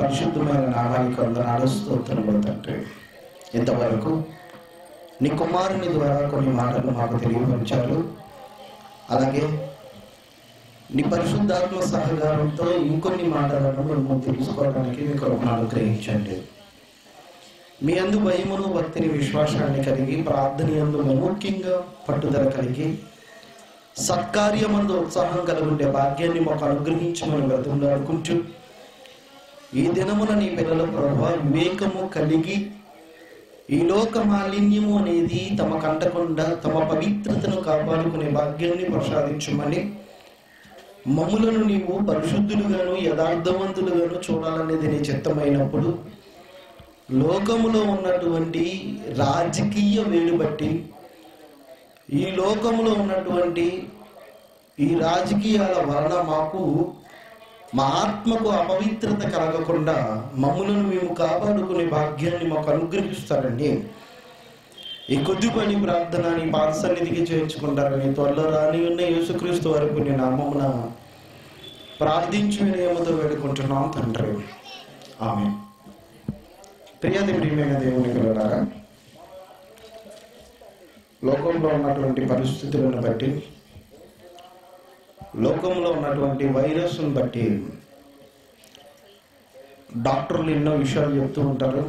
పరిశుద్ధమైన నామానికి వందనాలు స్తోత్రములు తండ్రి ఇంతవరకు నీ కుమారుని ద్వారా కొన్ని మాటలు మాకు తెలియపరిచారు అలాగే నీ పరిశుద్ధాత్మ సహకారంతో ఇంకొన్ని మాటలను మేము తెలుసుకోవడానికి మీ కృపను అనుగ్రహించండి మీ అందు భయమును భక్తిని విశ్వాసాన్ని కలిగి ప్రార్థన యందు ముఖ్యంగా పట్టుదల కలిగి సత్కార్యమందు ఉత్సాహం కలిగి ఉండే భాగ్యాన్ని మాకు అనుగ్రహించమని వ్రతంలో అనుకుంటూ ఈ దినమున నీ పిల్లల ప్రభావ వివేకము కలిగి ఈ లోక మాలిన్యము అనేది తమ కంటకుండా తమ పవిత్రతను కాపాడుకునే భాగ్యాన్ని ప్రసాదించమని మమ్ములను నీవు పరిశుద్ధులుగాను యథార్థవంతులుగాను చూడాలనేది నీ చిత్తమైనప్పుడు లోకములో ఉన్నటువంటి రాజకీయ వేడి బట్టి ఈ లోకములో ఉన్నటువంటి ఈ రాజకీయాల వలన మాకు మా ఆత్మకు అపవిత్రత కలగకుండా మమ్ములను మేము కాపాడుకునే భాగ్యాన్ని మాకు అనుగ్రహిస్తారండి ఈ కొద్ది పని ప్రార్థన నీ పాద సన్నిధికి చేర్చుకుంటారని త్వరలో రాని ఉన్న యేసుక్రీస్తు వరకు నేను నామమున ప్రార్థించి వినయముతో వేడుకుంటున్నాం తండ్రి ఆమె ప్రియాది ప్రియమైన దేవుని పిల్లలారా లోకంలో ఉన్నటువంటి పరిస్థితులను బట్టి లోకంలో ఉన్నటువంటి వైరస్ను బట్టి డాక్టర్లు ఎన్నో విషయాలు చెప్తూ ఉంటారు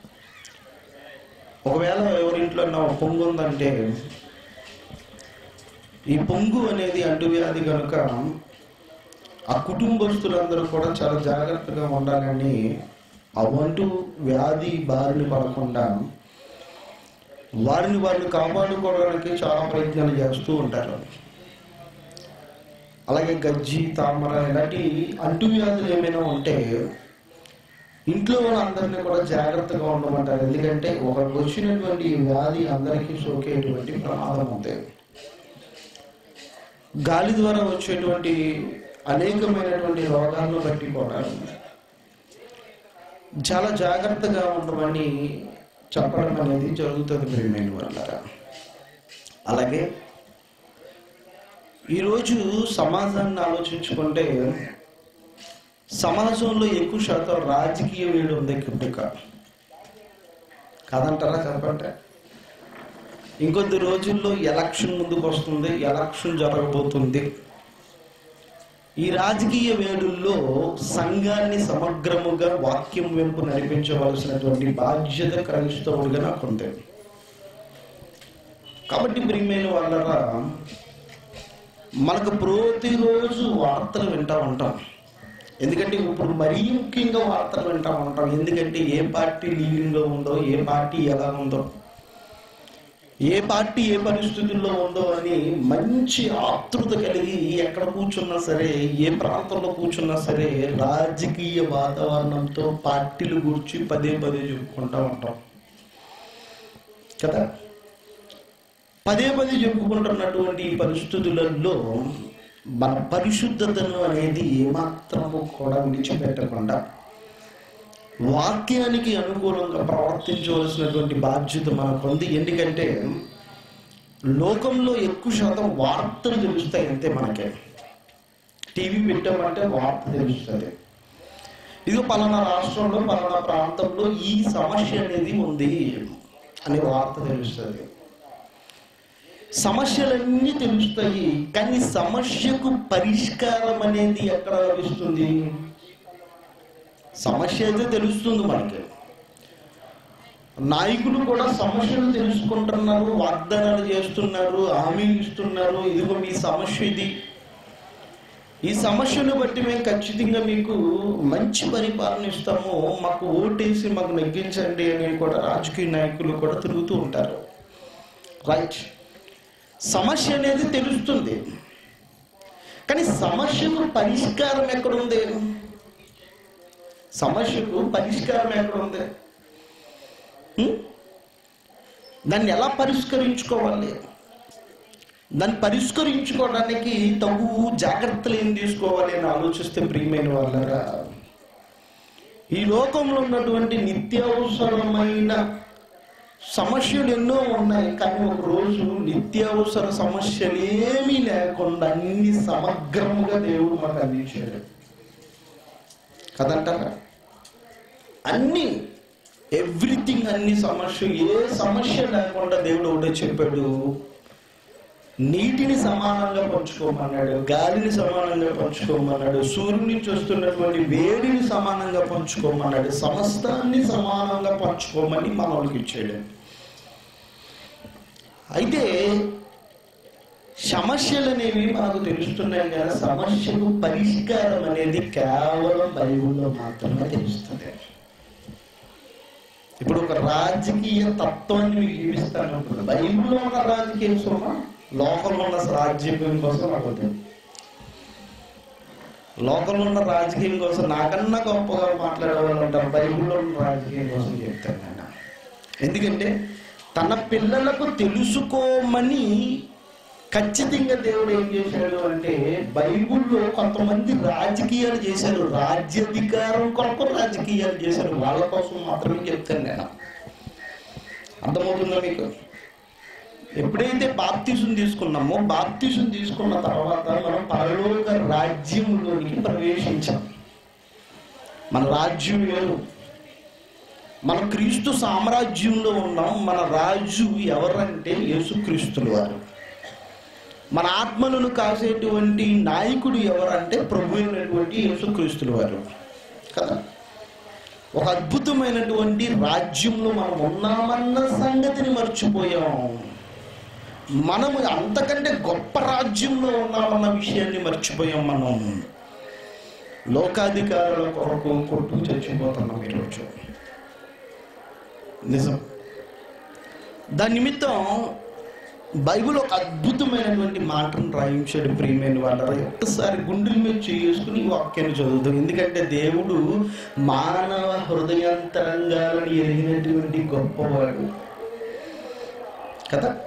ఒకవేళ ఎవరింట్లో పొంగు ఉందంటే ఈ పొంగు అనేది అంటువ్యాధి కనుక ఆ కుటుంబస్తులందరూ కూడా చాలా జాగ్రత్తగా ఉండాలని ఆ అంటు వ్యాధి బారిన పడకుండా వారిని వాళ్ళు కాపాడుకోవడానికి చాలా ప్రయత్నాలు చేస్తూ ఉంటారు అలాగే గజ్జి తామర ఇలాంటి అంటువ్యాధులు ఏమైనా ఉంటే ఇంట్లో వాళ్ళందరినీ కూడా జాగ్రత్తగా ఉండమంటారు ఎందుకంటే ఒకరికి వచ్చినటువంటి ఈ వ్యాధి అందరికీ సోకేటువంటి ప్రమాదం ఉంది గాలి ద్వారా వచ్చేటువంటి అనేకమైనటువంటి రోగాలను బట్టి కూడా చాలా జాగ్రత్తగా ఉండమని చెప్పడం అనేది జరుగుతుంది ప్రియమైన వల్ల అలాగే ఈరోజు సమాజాన్ని ఆలోచించుకుంటే సమాజంలో ఎక్కువ శాతం రాజకీయ వేడి ఉంది కిందక కాదంటారా చెప్పండి ఇంకొద్ది రోజుల్లో ఎలక్షన్ ముందుకు వస్తుంది ఎలక్షన్ జరగబోతుంది ఈ రాజకీయ వేడుల్లో సంఘాన్ని సమగ్రముగా వాక్యం వెంపు నడిపించవలసినటువంటి బాధ్యత క్రైస్తవుడిగా నాకు ఉంది కాబట్టి ప్రియమైన వాళ్ళరా మనకు ప్రతిరోజు వార్తలు వింటా ఉంటాం ఎందుకంటే ఇప్పుడు మరీ ముఖ్యంగా వార్తలు వింటా ఉంటాం ఎందుకంటే ఏ పార్టీ లీడింగ్లో ఉందో ఏ పార్టీ ఎలా ఉందో ఏ పార్టీ ఏ పరిస్థితుల్లో ఉందో అని మంచి ఆతృత కలిగి ఎక్కడ కూర్చున్నా సరే ఏ ప్రాంతంలో కూర్చున్నా సరే రాజకీయ వాతావరణంతో పార్టీలు గురించి పదే పదే చెప్పుకుంటా ఉంటాం కదా పదే పదే చెప్పుకుంటున్నటువంటి ఈ పరిస్థితులలో మన పరిశుద్ధతను అనేది ఏమాత్రము కూడా విడిచిపెట్టకుండా వాక్యానికి అనుకూలంగా ప్రవర్తించవలసినటువంటి బాధ్యత మనకు ఉంది ఎందుకంటే లోకంలో ఎక్కువ శాతం వార్తలు తెలుస్తాయి అంతే మనకే టీవీ పెట్టామంటే వార్త తెలుస్తుంది ఇది పలానా రాష్ట్రంలో పలానా ప్రాంతంలో ఈ సమస్య అనేది ఉంది అనే వార్త తెలుస్తుంది సమస్యలన్నీ తెలుస్తాయి కానీ సమస్యకు పరిష్కారం అనేది ఎక్కడ లభిస్తుంది సమస్య అయితే తెలుస్తుంది మనకి నాయకులు కూడా సమస్యలు తెలుసుకుంటున్నారు వాగ్దానాలు చేస్తున్నారు హామీలు ఇస్తున్నారు ఇదిగో మీ సమస్య ఇది ఈ సమస్యను బట్టి మేము ఖచ్చితంగా మీకు మంచి పరిపాలన ఇస్తాము మాకు ఓటేసి మాకు నెగ్గించండి అని కూడా రాజకీయ నాయకులు కూడా తిరుగుతూ ఉంటారు రైట్ సమస్య అనేది తెలుస్తుంది కానీ సమస్యకు పరిష్కారం ఎక్కడుంది సమస్యకు పరిష్కారం ఎక్కడుంది హ్మ్? దాన్ని ఎలా పరిష్కరించుకోవాలి దాన్ని పరిష్కరించుకోవడానికి తగు జాగ్రత్తలు ఏం తీసుకోవాలి అని ఆలోచిస్తే ప్రియమైన వాళ్ళరా ఈ లోకంలో ఉన్నటువంటి నిత్యావసరమైన సమస్యలు ఎన్నో ఉన్నాయి కానీ ఒక రోజు నిత్యావసర సమస్యలు ఏమీ లేకుండా అన్ని సమగ్రముగా దేవుడు మనకు అందించాడు కదంటారా అన్ని ఎవ్రీథింగ్ అన్ని సమస్య ఏ సమస్య లేకుండా దేవుడు ఒకటే చెప్పాడు నీటిని సమానంగా పంచుకోమన్నాడు గాలిని సమానంగా పంచుకోమన్నాడు సూర్యుని నుంచి వస్తున్నటువంటి వేడిని సమానంగా పంచుకోమన్నాడు సమస్తాన్ని సమానంగా పంచుకోమని మనవులకి ఇచ్చాడు అయితే సమస్యలు అనేవి మనకు తెలుస్తున్నాయి కానీ సమస్యకు పరిష్కారం అనేది కేవలం బైబిల్లో మాత్రమే తెలుస్తుంది ఇప్పుడు ఒక రాజకీయ తత్వాన్ని మీకు జీవిస్తాను అనుకుంటా బైబిల్లో ఉన్న రాజకీయం సోమా లోకంలో ఉన్న రాజ్యం కోసం నాకు వద్దు. లోకంలో ఉన్న రాజకీయం కోసం నాకన్నా గొప్పగా మాట్లాడే వాళ్ళు ఉంటారు బైబిల్లో ఉన్న రాజకీయం కోసం చెప్తాను నేను ఎందుకంటే తన పిల్లలకు తెలుసుకోమని ఖచ్చితంగా దేవుడు ఏం చేశాడు అంటే బైబిల్లో కొంతమంది రాజకీయాలు చేశారు రాజ్యాధికారం కొరకు రాజకీయాలు చేశారు వాళ్ళ కోసం మాత్రమే చెప్తాను నేను అర్థమవుతుందా మీకు ఎప్పుడైతే బాప్తీసం తీసుకున్నామో బాప్తీసం తీసుకున్న తర్వాత మనం పరలోక రాజ్యంలోనికి ప్రవేశించాం మన రాజ్యం వేరు మనం క్రీస్తు సామ్రాజ్యంలో ఉన్నాం మన రాజు ఎవరంటే యేసుక్రీస్తులు వారు మన ఆత్మలను కాసేటువంటి నాయకుడు ఎవరంటే ప్రభు అయినటువంటి యేసుక్రీస్తులు వారు కదా ఒక అద్భుతమైనటువంటి రాజ్యంలో మనం ఉన్నామన్న సంగతిని మర్చిపోయాం మనము అంతకంటే గొప్ప రాజ్యంలో ఉన్నామన్న విషయాన్ని మర్చిపోయాం మనం లోకాధికారుల కొరకు కొట్టు చచ్చిపోతున్నాం ఈరోజు నిజం దాని నిమిత్తం బైబిల్ ఒక అద్భుతమైనటువంటి మాటను రాయించాడు ప్రియమైన వాళ్ళ ఒక్కసారి గుండెల మీద చేసుకుని ఈ వాక్యాన్ని చదువుతాం ఎందుకంటే దేవుడు మానవ హృదయాంతరంగాలను ఎరిగినటువంటి గొప్పవాడు కదా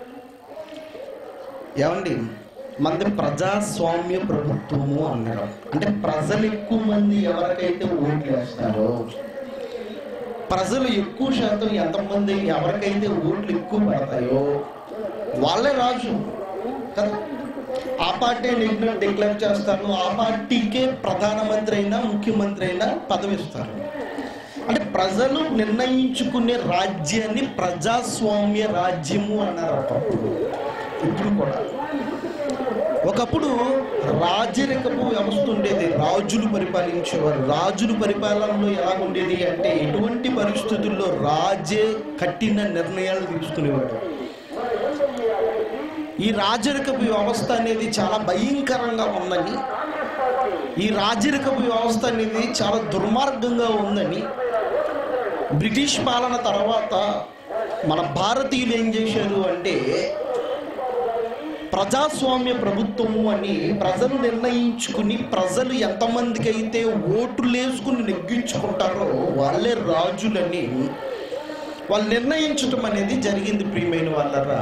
ఏమండి మనది ప్రజాస్వామ్య ప్రభుత్వము అన్నారు అంటే ప్రజలు ఎక్కువ మంది ఎవరికైతే ఓట్లు వేస్తారో ప్రజలు ఎక్కువ శాతం ఎంతమంది ఎవరికైతే ఓట్లు ఎక్కువ పడతాయో వాళ్ళే రాజు కదా ఆ పార్టీ డిక్లేర్ డిక్లేర్ చేస్తారు ఆ పార్టీకే ప్రధానమంత్రి అయినా ముఖ్యమంత్రి అయినా పదవి ఇస్తారు అంటే ప్రజలు నిర్ణయించుకునే రాజ్యాన్ని ప్రజాస్వామ్య రాజ్యము అన్నారు ఒకప్పుడు ఇప్పుడు కూడా ఒకప్పుడు రాజరికపు వ్యవస్థ ఉండేది రాజులు పరిపాలించేవారు రాజులు పరిపాలనలో ఎలా ఉండేది అంటే ఎటువంటి పరిస్థితుల్లో రాజే కఠిన నిర్ణయాలు తీసుకునేవాడు ఈ రాజరికపు వ్యవస్థ అనేది చాలా భయంకరంగా ఉందని ఈ రాజరికపు వ్యవస్థ అనేది చాలా దుర్మార్గంగా ఉందని బ్రిటిష్ పాలన తర్వాత మన భారతీయులు ఏం చేశారు అంటే ప్రజాస్వామ్య ప్రభుత్వము అని ప్రజలు నిర్ణయించుకుని ప్రజలు ఎంతమందికి అయితే ఓట్లు వేసుకుని నెగ్గించుకుంటారో వాళ్ళే రాజులని వాళ్ళు నిర్ణయించటం అనేది జరిగింది ప్రియమైన వాళ్ళరా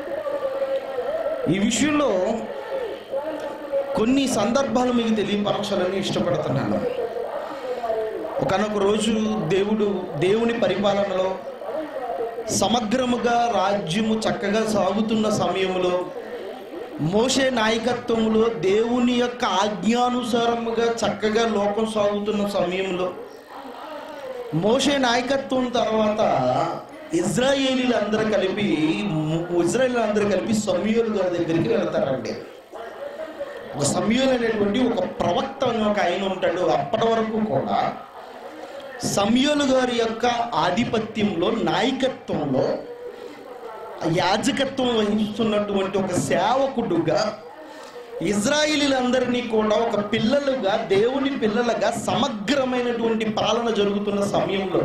ఈ విషయంలో కొన్ని సందర్భాలు మీకు తెలియపరచాలని ఇష్టపడుతున్నాను ఒకనొక రోజు దేవుడు దేవుని పరిపాలనలో సమగ్రముగా రాజ్యము చక్కగా సాగుతున్న సమయంలో మోసే నాయకత్వంలో దేవుని యొక్క ఆజ్ఞానుసారముగా చక్కగా లోకం సాగుతున్న సమయంలో మోసే నాయకత్వం తర్వాత ఇజ్రాయేలీలు అందరూ కలిపి ఇజ్రాయేల్ అందరూ కలిపి సమీయులు గారి దగ్గరికి వెళ్తారండి ఒక సమీయులు అనేటువంటి ఒక ప్రవక్త అని ఒక ఆయన ఉంటాడు అప్పటి వరకు కూడా సమీయులు గారి యొక్క ఆధిపత్యంలో నాయకత్వంలో యాజకత్వం వహిస్తున్నటువంటి ఒక సేవకుడుగా ఇజ్రాయిలీలందరినీ కూడా ఒక పిల్లలుగా దేవుని పిల్లలుగా సమగ్రమైనటువంటి పాలన జరుగుతున్న సమయంలో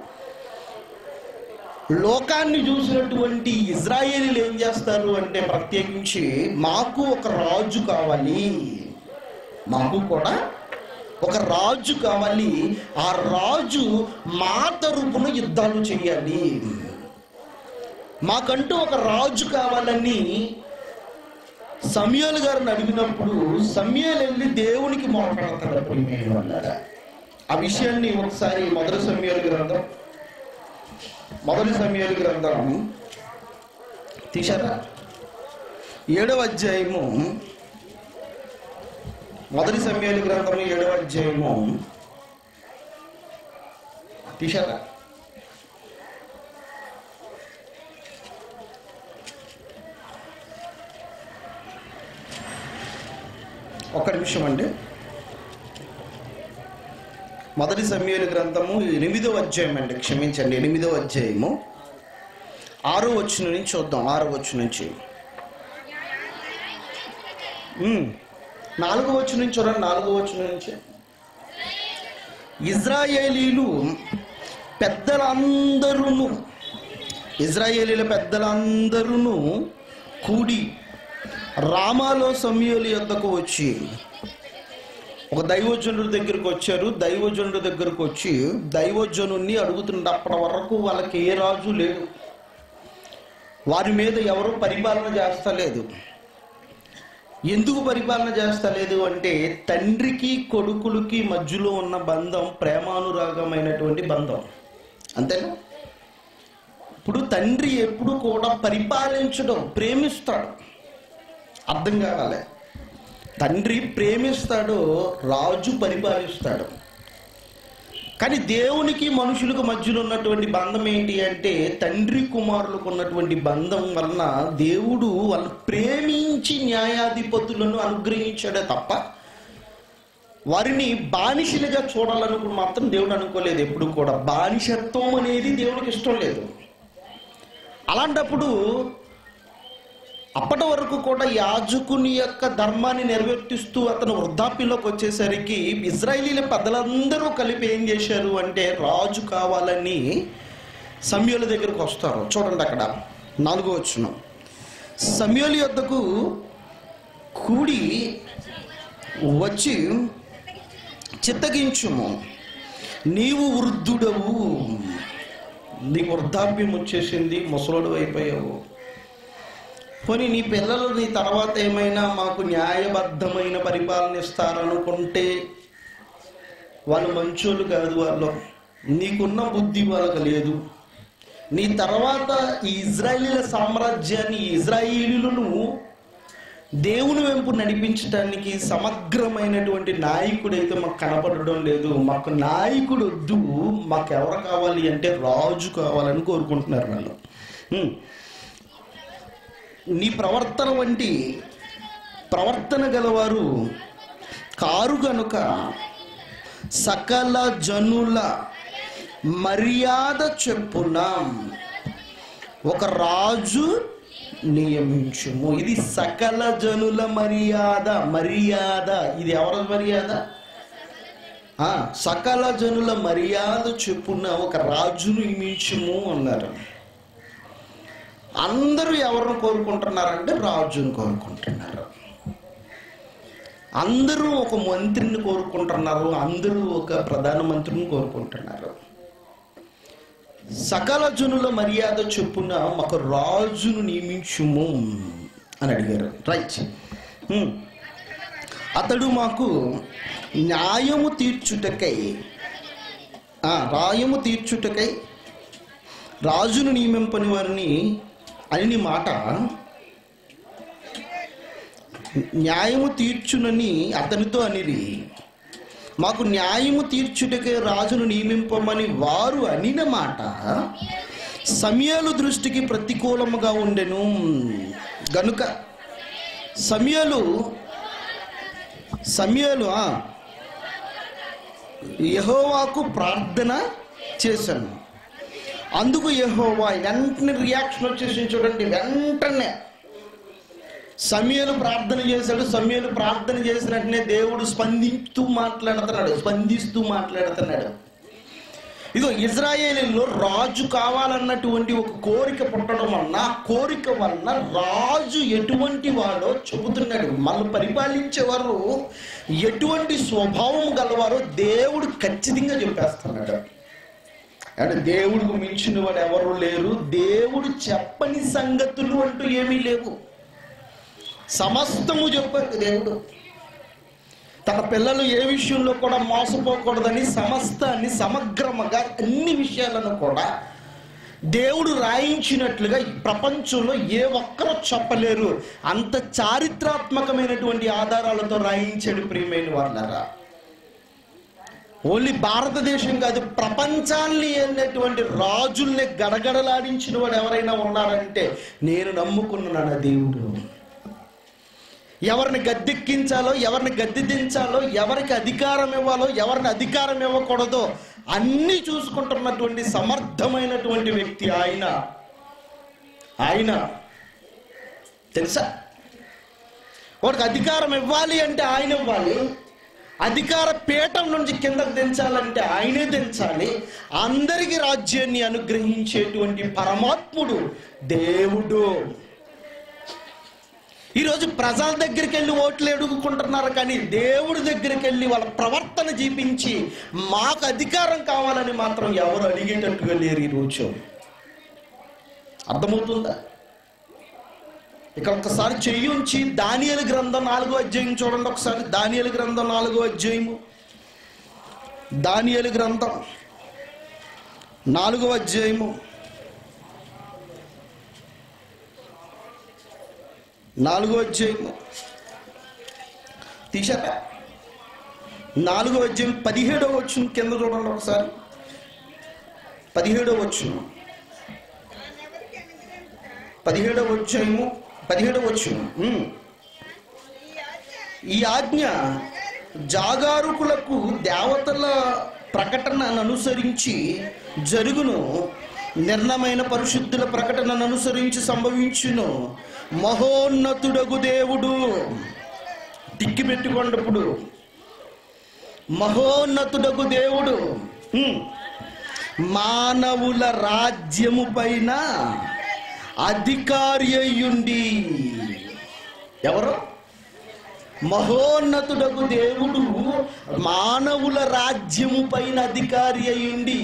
లోకాన్ని చూసినటువంటి ఇజ్రాయేలీలు ఏం చేస్తారు అంటే ప్రత్యేకించి మాకు ఒక రాజు కావాలి మాకు కూడా ఒక రాజు కావాలి ఆ రాజు మా తరపున యుద్ధాలు చేయాలి మాకంటూ ఒక రాజు కావాలని సమయాలు గారిని అడిగినప్పుడు సమయాలు వెళ్ళి దేవునికి మొరపెడతాడు ప్రియమైన వాళ్ళారా. ఆ విషయాన్ని ఒకసారి మొదటి సమయాలు గ్రంథం మొదటి సమయాలు గ్రంథం తీశారా ఏడవ అధ్యాయము మొదటి సమయాలు గ్రంథం ఏడవ అధ్యాయము తీశారా ఒక్క నిమిషం అండి మొదటి సమయాల గ్రంథము ఎనిమిదో అధ్యాయం అండి క్షమించండి ఎనిమిదో అధ్యాయము ఆరో వచ్చిన నుంచి చూద్దాం ఆరో వచ్చి నుంచి ఉమ్. నాలుగో వచ్చి నుంచి చూడండి నాలుగో వచ్చిన నుంచి ఇజ్రాయేలీలు పెద్దలందరూ ఇజ్రాయేలీల పెద్దలందరూ కూడి రామాలో సమయాల యొద్దకు వచ్చి ఒక దైవజనుడి దగ్గరకు వచ్చారు దైవజనుడి దగ్గరకు వచ్చి దైవజనుణ్ణి అడుగుతుండే అప్పటి వరకు వాళ్ళకి ఏ రాజు లేడు వారి మీద ఎవరు పరిపాలన చేస్తలేదు ఎందుకు పరిపాలన చేస్తలేదు అంటే తండ్రికి కొడుకులకి మధ్యలో ఉన్న బంధం ప్రేమానురాగమైనటువంటి బంధం అంతేనా ఇప్పుడు తండ్రి ఎప్పుడు కూడా పరిపాలించడం ప్రేమిస్తాడు అర్థం కావాలి తండ్రి ప్రేమిస్తాడు రాజు పరిపాలిస్తాడు కానీ దేవునికి మనుషులకు మధ్యలో ఉన్నటువంటి బంధం ఏంటి అంటే తండ్రి కుమారులకు ఉన్నటువంటి బంధం వలన దేవుడు వాళ్ళు ప్రేమించి న్యాయాధిపతులను అనుగ్రహించాడే తప్ప వారిని బానిసలుగా చూడాలనుకుని మాత్రం దేవుడు అనుకోలేదు ఎప్పుడు కూడా బానిసత్వం అనేది దేవుడికి ఇష్టం లేదు అలాంటప్పుడు అప్పటి వరకు కూడా యాజకుని యొక్క ధర్మాన్ని నెరవేర్తిస్తూ అతను వృద్ధాప్యంలోకి వచ్చేసరికి ఇజ్రాయిలీల పెద్దలందరూ కలిపి ఏం చేశారు అంటే రాజు కావాలని సమయాల దగ్గరకు వస్తారు చూడండి అక్కడ నాలుగో వచ్చిన సమయాల యొద్దకు కూడి వచ్చి చిత్తగించుము నీవు వృద్ధుడవు నీకు వృద్ధాప్యం వచ్చేసింది ముసలోడు అయిపోయావు పోనీ నీ పిల్లలు నీ తర్వాత ఏమైనా మాకు న్యాయబద్ధమైన పరిపాలన ఇస్తారనుకుంటే వాళ్ళు మంచోళ్ళు కాదు వాళ్ళు నీకున్న బుద్ధి వాళ్ళకి లేదు నీ తర్వాత ఈ ఇజ్రాయిలీల సామ్రాజ్యాన్ని ఈ ఇజ్రాయిలీలను దేవుని వెంపు నడిపించడానికి సమగ్రమైనటువంటి నాయకుడు అయితే మాకు కనపడడం లేదు మాకు నాయకుడు వద్దు మాకు ఎవరు కావాలి అంటే రాజు కావాలని కోరుకుంటున్నారు వాళ్ళు హ్మ్. నీ ప్రవర్తన వంటి ప్రవర్తన గలవారు కారు గనుక సకల జనుల మర్యాద చెప్పున ఒక రాజు నియమించుము ఇది సకల జనుల మర్యాద మర్యాద ఇది ఎవరి మర్యాద ఆ, సకల జనుల మర్యాద చెప్పున ఒక రాజును నియమించుము అన్నారు అందరూ ఎవరిని కోరుకుంటున్నారంటే రాజుని కోరుకుంటున్నారు అందరూ ఒక మంత్రిని కోరుకుంటున్నారు అందరూ ఒక ప్రధానమంత్రిని కోరుకుంటున్నారు సకల జనుల మర్యాద చొప్పున మాకు రాజును నియమించుము అని అడిగారు రైట్ హ్మ్. అతడు మాకు న్యాయము తీర్చుటకై ఆ, రాయము తీర్చుటకై రాజును నియమింపని వారిని అని నీ మాట న్యాయము తీర్చునని అతనితో అనిరి మాకు న్యాయము తీర్చుటకే రాజును నియమింపమని వారు అనిన మాట సమయాలు దృష్టికి ప్రతికూలముగా ఉండెను గనుక సమయాలు సమయాలు ఆ, యెహోవాకు ప్రార్థన చేశాను అందుకు యెహోవా వెంటనే రియాక్షన్ వచ్చేసి చూడండి వెంటనే సమయలు ప్రార్థన చేశాడు సమయలు ప్రార్థన చేసిన వెంటనే దేవుడు స్పందిస్తూ మాట్లాడుతున్నాడు స్పందిస్తూ మాట్లాడుతున్నాడు ఇదో ఇజ్రాయేలీలో రాజు కావాలన్నటువంటి ఒక కోరిక పుట్టడం వలన ఆ కోరిక వలన రాజు ఎటువంటి వాడో చెబుతున్నాడు మనం పరిపాలించేవారు ఎటువంటి స్వభావం గలవారో దేవుడు ఖచ్చితంగా చెప్పేస్తున్నాడు అంటే దేవుడికి మించిన వాడు ఎవరు లేరు దేవుడు చెప్పని సంగతులు అంటూ ఏమీ లేవు సమస్తము చెప్పారు దేవుడు తన పిల్లలు ఏ విషయంలో కూడా మోసపోకూడదని సమస్తాన్ని సమగ్రముగా అన్ని విషయాలను కూడా దేవుడు రాయించినట్లుగా ఈ ప్రపంచంలో ఏ ఒక్కరూ చెప్పలేరు అంత చారిత్రాత్మకమైనటువంటి ఆధారాలతో రాయించాడు ప్రియమైన వాళ్ళరా ఓన్లీ భారతదేశం కాదు ప్రపంచాన్ని అన్నటువంటి రాజుల్ని గడగడలాడించిన వాడు ఎవరైనా ఉన్నారంటే నేను నమ్ముకున్న నా దేవుడు ఎవరిని గద్దెక్కించాలో ఎవరిని గద్దె దించాలో ఎవరికి అధికారం ఇవ్వాలో ఎవరిని అధికారం ఇవ్వకూడదో అన్నీ చూసుకుంటున్నటువంటి సమర్థమైనటువంటి వ్యక్తి ఆయన ఆయన తెలుసా వాడికి అధికారం ఇవ్వాలి అంటే ఆయన ఇవ్వాలి అధికార పీఠం నుంచి కిందకు దించాలంటే ఆయనే దించాలి అందరికి రాజ్యాన్ని అనుగ్రహించేటువంటి పరమాత్ముడు దేవుడు ఈరోజు ప్రజల దగ్గరికి వెళ్ళి ఓట్లు అడుగుకుంటున్నారు కానీ దేవుడి దగ్గరికి వెళ్ళి వాళ్ళ ప్రవర్తన జీపించి మాకు అధికారం కావాలని మాత్రం ఎవరు అడిగేటట్టుగా లేరు ఈరోజు అర్థమవుతుందా ఇక్కడ ఒకసారి చెయ్యి ఉంచి దానియలు గ్రంథం నాలుగో అధ్యాయం చూడండి ఒకసారి దానియలు గ్రంథం నాలుగో అధ్యాయము దానియలు గ్రంథం నాలుగో అధ్యాయము నాలుగో అధ్యాయము తీశాక నాలుగో అధ్యాయం పదిహేడో వచ్చును కింద చూడండి ఒకసారి పదిహేడో వచ్చును పదిహేడవ అధ్యాయము పదిహేడవ వచ్చును ఉమ్. ఈ ఆజ్ఞ జాగారుకులకు దేవతల ప్రకటనను అనుసరించి జరుగును నిర్ణమైన పరిశుద్ధుల ప్రకటనను అనుసరించి సంభవించును మహోన్నతుడగు దేవుడు టిక్కి పెట్టుకోండప్పుడు మహోన్నతుడగు దేవుడు హ్మ్. మానవుల రాజ్యము పైన అధికారి అయ్యుండి ఎవరు మహోన్నతుడకు దేవుడు మానవుల రాజ్యము పైన అధికారి అయ్యుండి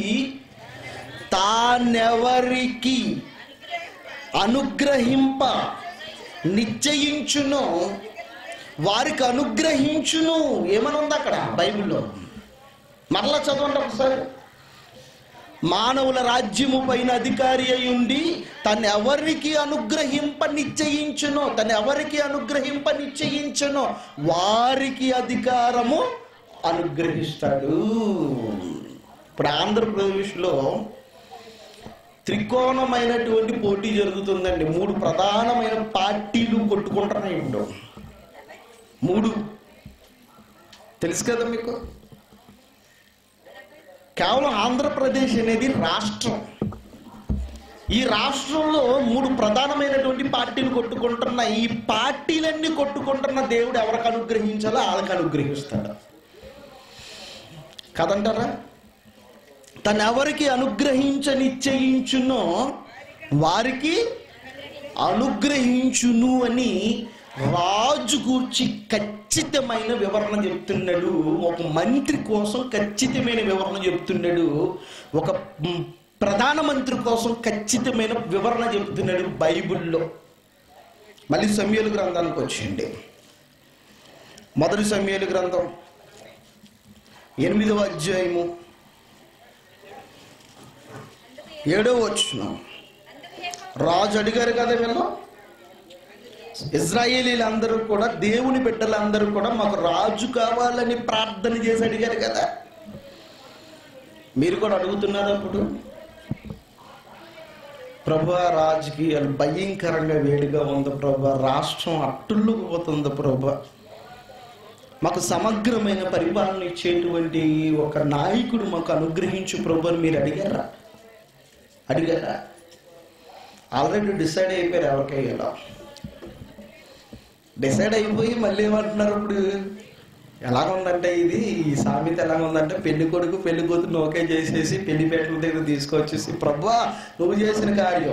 తానెవరికి అనుగ్రహింప నిశ్చయించును వారికి అనుగ్రహించును ఏమని ఉంది అక్కడ బైబిల్లో మరలా చదవండి ఒకసారి మానవుల రాజ్యము పైన అధికారి అయి ఉండి తను ఎవరికి అనుగ్రహింప నిశ్చయించునో తను ఎవరికి అనుగ్రహింప నిశ్చయించునో వారికి అధికారము అనుగ్రహిస్తాడు ఇప్పుడు ఆంధ్రప్రదేశ్లో త్రికోణమైనటువంటి పోటీ జరుగుతుందండి మూడు ప్రధానమైన పార్టీలు కొట్టుకుంటున్నాయి ఇప్పుడు మూడు తెలుసు కదా మీకు కేవలం ఆంధ్రప్రదేశ్ అనేది రాష్ట్రం ఈ రాష్ట్రంలో మూడు ప్రధానమైనటువంటి పార్టీలు కొట్టుకుంటున్న ఈ పార్టీలన్నీ కొట్టుకుంటున్న దేవుడు ఎవరికి అనుగ్రహించాలో వాళ్ళకి అనుగ్రహిస్తాడు కదంటారా తను ఎవరికి అనుగ్రహించ నిశ్చయించునో వారికి అనుగ్రహించును అని రాజు గూర్చి ఖచ్చితమైన వివరణ చెప్తున్నాడు ఒక మంత్రి కోసం ఖచ్చితమైన వివరణ చెప్తున్నాడు ఒక మ్, ప్రధానమంత్రి కోసం ఖచ్చితమైన వివరణ చెప్తున్నాడు బైబిల్లో మళ్ళీ సమయలు గ్రంథానికి వచ్చింది మొదటి సమయలు గ్రంథం ఎనిమిదవ అధ్యాయము ఏడవ వచ్చిన రాజు అడిగారు కదా వీళ్ళు ఇజ్రాయేలీలందరూ కూడా దేవుని బిడ్డలందరూ కూడా మాకు రాజు కావాలని ప్రార్థన చేసి అడిగారు కదా మీరు కూడా అడుగుతున్నారు అప్పుడు ప్రభా రాజకీయాలు భయంకరంగా వేడిగా ఉంది ప్రభా రాష్ట్రం అట్టుళ్ళు పోతుంది ప్రభా మాకు సమగ్రమైన పరిపాలన ఇచ్చేటువంటి ఒక నాయకుడు మాకు అనుగ్రహించు ప్రభు అని మీరు అడిగారా అడిగారా ఆల్రెడీ డిసైడ్ అయిపోయారు ఎవరికయ్యాలో డిసైడ్ అయిపోయి మళ్ళీ ఏమంటున్నారు ఇప్పుడు ఎలాగ ఉందంటే ఇది ఈ సామెత ఎలాగ ఉందంటే పెళ్లి కొడుకు పెళ్లి కూతురు ఓకే చేసేసి పెళ్లి పేటల దగ్గర తీసుకొచ్చేసి ప్రభా నువ్వు చేసిన కార్యం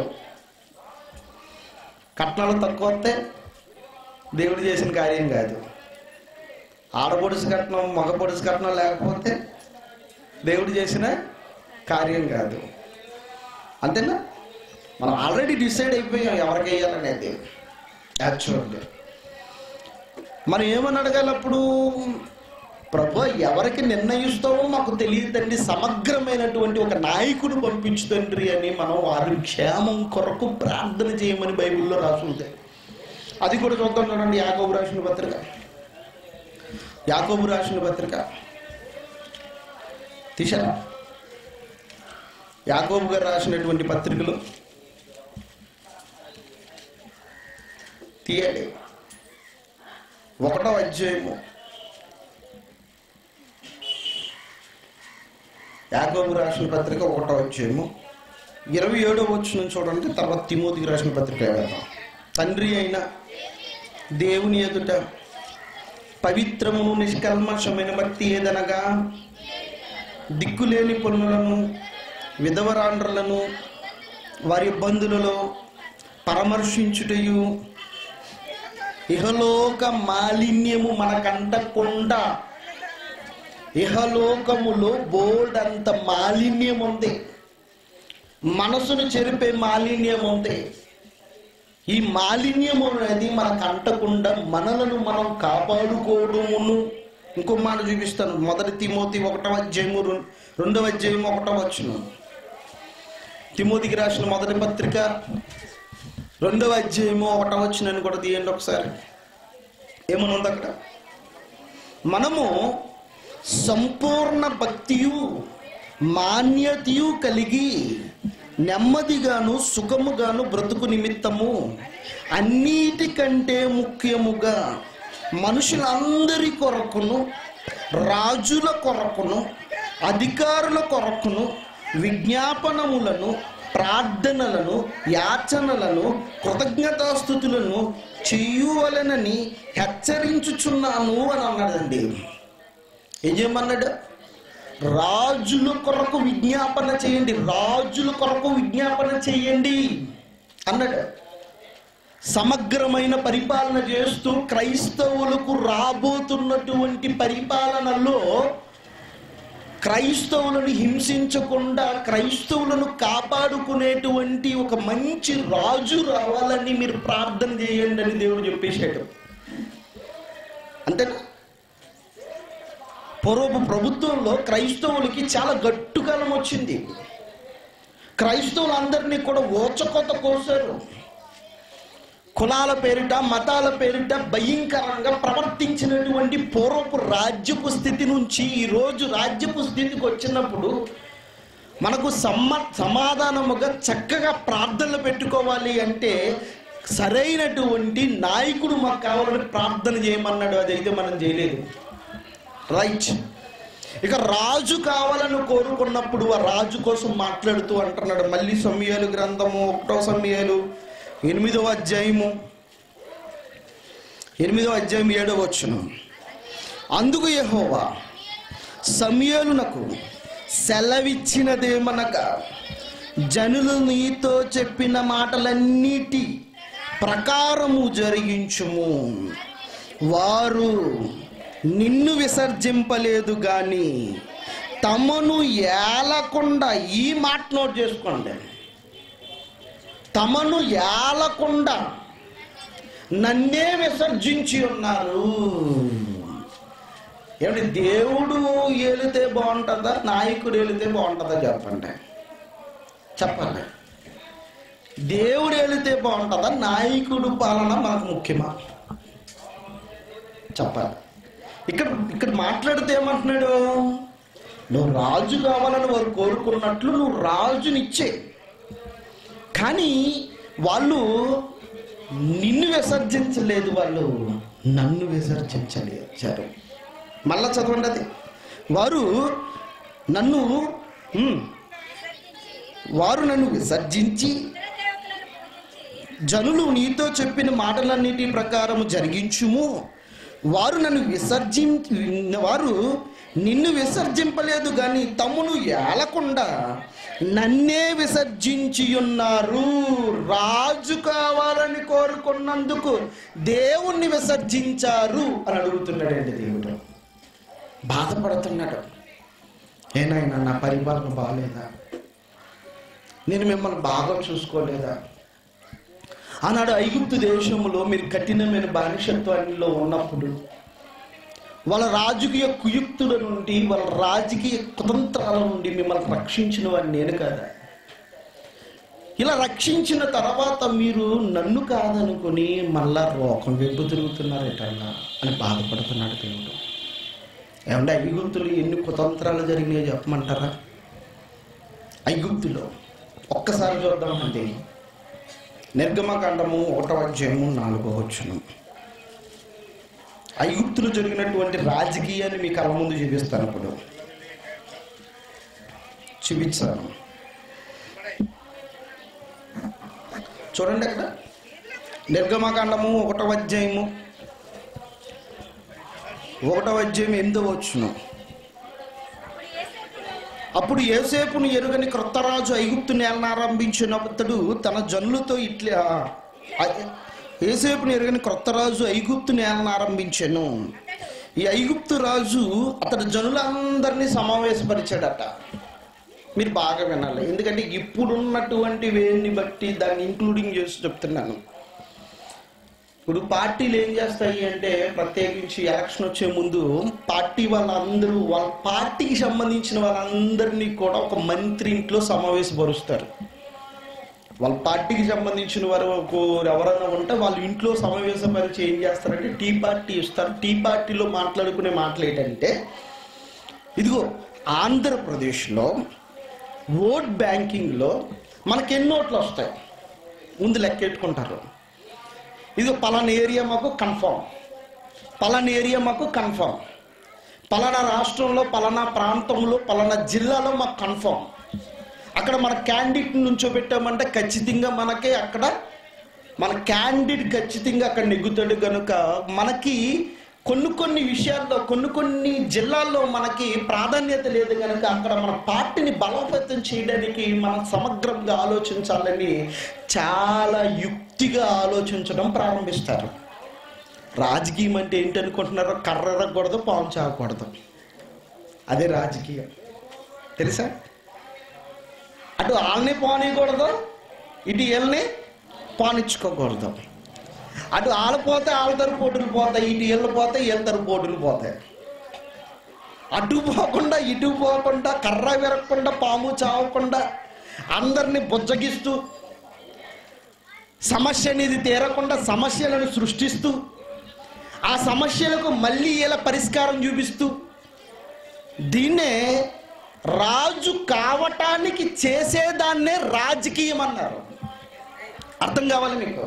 కట్నాలు తక్కువ వస్తే దేవుడు చేసిన కార్యం కాదు ఆడపొడుసు కట్నం మగ పొడుసు కట్నం లేకపోతే దేవుడు చేసిన కార్యం కాదు అంతేనా మనం ఆల్రెడీ డిసైడ్ అయిపోయాం ఎవరికి వేయాలనేది యాక్చువల్గా మనం ఏమని అడగాలి అప్పుడు ప్రభు ఎవరికి నిర్ణయిస్తావో మాకు తెలియదండి సమగ్రమైనటువంటి ఒక నాయకుడు పంపించు తండ్రి అని మనం వారి క్షేమం కొరకు ప్రార్థన చేయమని బైబిల్లో రాసుంది అది కూడా చూద్దాం చూడండి యాకోబు రాసిన పత్రిక యాకోబు రాసిన పత్రిక తీశారా యాకోబు గారు రాసినటువంటి పత్రికలు తీయండి ఒకటో అధ్యాయము యాకోబు రాసిన పత్రిక ఒకటో అధ్యాయము ఇరవై ఏడో వచ్చిన చూడండి తర్వాత తిమోతికి రాసిన పత్రిక వెళ్దాం తండ్రి అయిన దేవుని ఎదుట పవిత్రమును నిష్కల్మషమైన భక్తి ఏదనగా దిక్కులేని పనులను విధవరాండ్రలను వారి ఇబ్బందులలో పరామర్శించుటయు ఇహలోక మాలిన్యము మనకంటకుండా ఇహలోకములో బోల్డ్ అంత మాలిన్యం ఉంది మనసును చెరిపే మాలిన్యం ఉంది ఈ మాలిన్యం అనేది మనకు అంటకుండా మనలను మనం కాపాడుకోవడమును ఇంకో మాట చూపిస్తాను మొదటి తిమోతి ఒకటవ అధ్యాయము రెం- రెండవ అధ్యాయం ఒకటవ వచ్చును తిమోతికి రాసిన మొదటి పత్రిక రెండవ అధ్యాయము ఒకటవ వచ్చినని కూడా తీయండి ఒకసారి ఏమని ఉంది అక్కడ మనము సంపూర్ణ భక్తియు మాన్యతయు కలిగి నెమ్మదిగాను సుఖముగాను బ్రతుకు నిమిత్తము అన్నిటికంటే ముఖ్యముగా మనుషులందరి కొరకును రాజుల కొరకును అధికారుల కొరకును విజ్ఞాపనములను ప్రార్థనలను యాచనలను కృతజ్ఞతాస్థుతులను చెయ్యవలనని హెచ్చరించుచున్నాను అని అన్నాడండి ఏం చేయమన్నాడు రాజుల కొరకు విజ్ఞాపన చేయండి రాజుల కొరకు విజ్ఞాపన చేయండి అన్నాడు సమగ్రమైన పరిపాలన చేస్తూ క్రైస్తవులకు రాబోతున్నటువంటి పరిపాలనలో క్రైస్తవులను హింసించకుండా క్రైస్తవులను కాపాడుకునేటువంటి ఒక మంచి రాజు రావాలని మీరు ప్రార్థన చేయండి అని దేవుడు చెప్పేశాడు అంతేనా పూర్వపు ప్రభుత్వంలో క్రైస్తవులకి చాలా గట్టు కాలం వచ్చింది క్రైస్తవులందరినీ కూడా ఓచకొత కోసారు కులాల పేరిట మతాల పేరిట భయంకరంగా ప్రవర్తించినటువంటి పూర్వపు రాజ్యపు స్థితి నుంచి ఈరోజు రాజ్యపు స్థితికి వచ్చినప్పుడు మనకు సమ్మ సమాధానముగా చక్కగా ప్రార్థనలు పెట్టుకోవాలి అంటే సరైనటువంటి నాయకుడు మాకు కావాలని ప్రార్థన చేయమన్నాడు అదైతే మనం చేయలేదు రైట్ ఇక రాజు కావాలని కోరుకున్నప్పుడు ఆ రాజు కోసం మాట్లాడుతూ అంటున్నాడు మళ్ళీ సమయాలు గ్రంథము ఒకటో సమయాలు ఎనిమిదవ అధ్యాయము ఎనిమిదవ అధ్యాయం ఏడవ వచ్చును అందుకు యెహోవా సమయలునకు సెలవిచ్చినదేమనగా జనులు నీతో చెప్పిన మాటలన్నిటి ప్రకారము జరిగించుము వారు నిన్ను విసర్జింపలేదు గాని తమను ఏలకుండా ఈ మాట నోట్ చేసుకోండి తమను ఏలకుండా నన్నే విసర్జించి ఉన్నారు ఏమంటే దేవుడు ఏలితే బాగుంటుందా నాయకుడు ఏలితే బాగుంటుందా చెప్పండి చెప్పండి దేవుడు ఏలితే బాగుంటుందా నాయకుడు పాలన మనకు ముఖ్యమా చెప్పాలి ఇక్కడ ఇక్కడ మాట్లాడితే ఏమంటున్నాడు నువ్వు రాజు కావాలని వారు కోరుకున్నట్లు నువ్వు రాజునిచ్చే కానీ వాళ్ళు నిన్ను విసర్జించలేదు వాళ్ళు నన్ను విసర్జించలేచారు మళ్ళా చదవండి అది వారు నన్ను ఉమ్, వారు నన్ను విసర్జించి జనులు నీతో చెప్పిన మాటలన్నిటి ప్రకారము జరిగించుము వారు నన్ను విసర్జిం వారు నిన్ను విసర్జింపలేదు కానీ తమ్మును ఏలకుండా నన్నే విసర్జించి ఉన్నారు రాజు కావాలని కోరుకున్నందుకు దేవుణ్ణి విసర్జించారు అని అడుగుతున్నాడండి దేవుడు బాధపడుతున్నాడు ఏనాయనా నా పరిపాలన బాగాలేదా నేను మిమ్మల్ని బాగా చూసుకోలేదా ఆనాడు ఐగుప్తు దేశంలో మీరు కఠినమైన బానిసత్వాల్లో ఉన్నప్పుడు వాళ్ళ రాజకీయ కుయుక్తుల నుండి వాళ్ళ రాజకీయ కుతంత్రాల నుండి మిమ్మల్ని రక్షించిన వాడిని నేను కాదా ఇలా రక్షించిన తర్వాత మీరు నన్ను కాదనుకొని మళ్ళా రోకం వెంపు తిరుగుతున్నారేటన్నా అని బాధపడుతున్నాడు దేవుడు ఏమంటే ఐగుప్తులు ఎన్ని కుతంత్రాలు జరిగినాయో చెప్పమంటారా ఐగుప్తులో ఒక్కసారి చూద్దామండి నిర్గమకాండము ఒకటో అధ్యాయము నాలుగో వచ్చును ఐగుప్తులు జరిగినటువంటి రాజకీయాన్ని మీ కళ్ళ ముందు చూపిస్తాను ఇప్పుడు చూపించాను చూడండి అక్కడ నిర్గమకాండము ఒకటో అధ్యాయము ఒకటో అధ్యాయం ఎనిమిదో వచ్చును అప్పుడు ఏసేపును ఎరుగని క్రొత్త రాజు ఐగుప్తు నేలను ఆరంభించినప్పుడు తన జనులతో ఇట్లా ఏసేపును ఎరుగని క్రొత్త రాజు ఐగుప్తు నేలను ఆరంభించాను ఈ ఐగుప్తు రాజు అతడి జనులందరినీ సమావేశపరిచాడట మీరు బాగా వినాలి ఎందుకంటే ఇప్పుడున్నటువంటి వేడిని బట్టి దాన్ని ఇంక్లూడింగ్ చేసి చెప్తున్నాను ఇప్పుడు పార్టీలు ఏం చేస్తాయి అంటే ప్రత్యేకించి ఎలక్షన్ వచ్చే ముందు పార్టీ వాళ్ళందరూ వాళ్ళ పార్టీకి సంబంధించిన వాళ్ళందరినీ కూడా ఒక మంత్రి ఇంట్లో సమావేశపరుస్తారు వాళ్ళ పార్టీకి సంబంధించిన వారు ఒక- ఎవరైనా ఉంటే వాళ్ళు ఇంట్లో సమావేశపరిచి ఏం చేస్తారంటే టీ పార్టీ ఇస్తారు టీ పార్టీలో మాట్లాడుకునే మాటలు ఏంటంటే ఇదిగో ఆంధ్రప్రదేశ్లో ఓట్ బ్యాంకింగ్లో మనకి ఎన్ని ఓట్లు వస్తాయి ముందు లెక్కెట్టుకుంటారు ఇది పలానా ఏరియా మాకు కన్ఫర్మ్ పలానా ఏరియా మాకు కన్ఫర్మ్ పలానా రాష్ట్రంలో పలానా ప్రాంతంలో పలానా జిల్లాలో మాకు కన్ఫర్మ్ అక్కడ మన క్యాండిడేట్ నుంచోబెట్టామంటే ఖచ్చితంగా మనకి అక్కడ మన క్యాండిడేట్ ఖచ్చితంగా అక్కడ నెగ్గుతాడు కనుక మనకి కొన్ని కొన్ని విషయాల్లో కొన్ని కొన్ని జిల్లాల్లో మనకి ప్రాధాన్యత లేదు కనుక అక్కడ మన పార్టీని బలోపేతం చేయడానికి మనం సమగ్రంగా ఆలోచించాలని చాలా యుక్తిగా ఆలోచించడం ప్రారంభిస్తారు రాజకీయం అంటే ఏంటి అనుకుంటున్నారో కర్ర ఎరగకూడదు పాము చావకూడదు అదే రాజకీయం తెలుసా అటు వాళ్ళని పోనీయకూడదు ఇటు వీళ్ళని పోనిచ్చుకోకూడదు అటు వాళ్ళు పోతే వాళ్ళ తరపు పోటులు పోతాయి ఇటు వీళ్ళు పోతే వీళ్ళ తరపు పోటులు పోతాయి అటు పోకుండా ఇటు పోకుండా కర్ర విరగకుండా పాము చావకుండా అందరినీ బుజ్జగిస్తూ సమస్య అనేది తీరకుండా సమస్యలను సృష్టిస్తూ ఆ సమస్యలకు మళ్ళీ ఇలా పరిష్కారం చూపిస్తూ దీన్నే రాజు కావటానికి చేసేదాన్నే రాజకీయం అన్నారు అర్థం కావాలి మీకు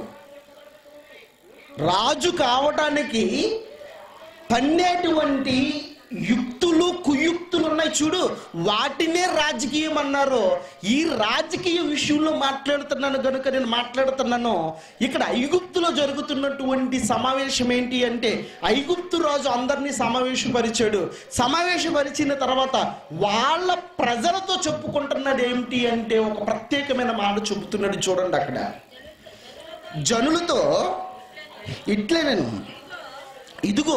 రాజు కావటానికి పన్నేటువంటి యుక్తులు కుయుక్తులు ఉన్నాయి చూడు వాటినే రాజకీయం అన్నారు ఈ రాజకీయ విషయంలో మాట్లాడుతున్నాను కనుక నేను మాట్లాడుతున్నాను ఇక్కడ ఐగుప్తులో జరుగుతున్నటువంటి సమావేశం ఏంటి అంటే ఐగుప్తు రాజు అందరినీ సమావేశపరిచాడు సమావేశపరిచిన తర్వాత వాళ్ళ ప్రజలతో చెప్పుకుంటున్నది ఏమిటి అంటే ఒక ప్రత్యేకమైన మాట చెబుతున్నాడు చూడండి అక్కడ జనులతో ఇట్లే నేను ఇదిగో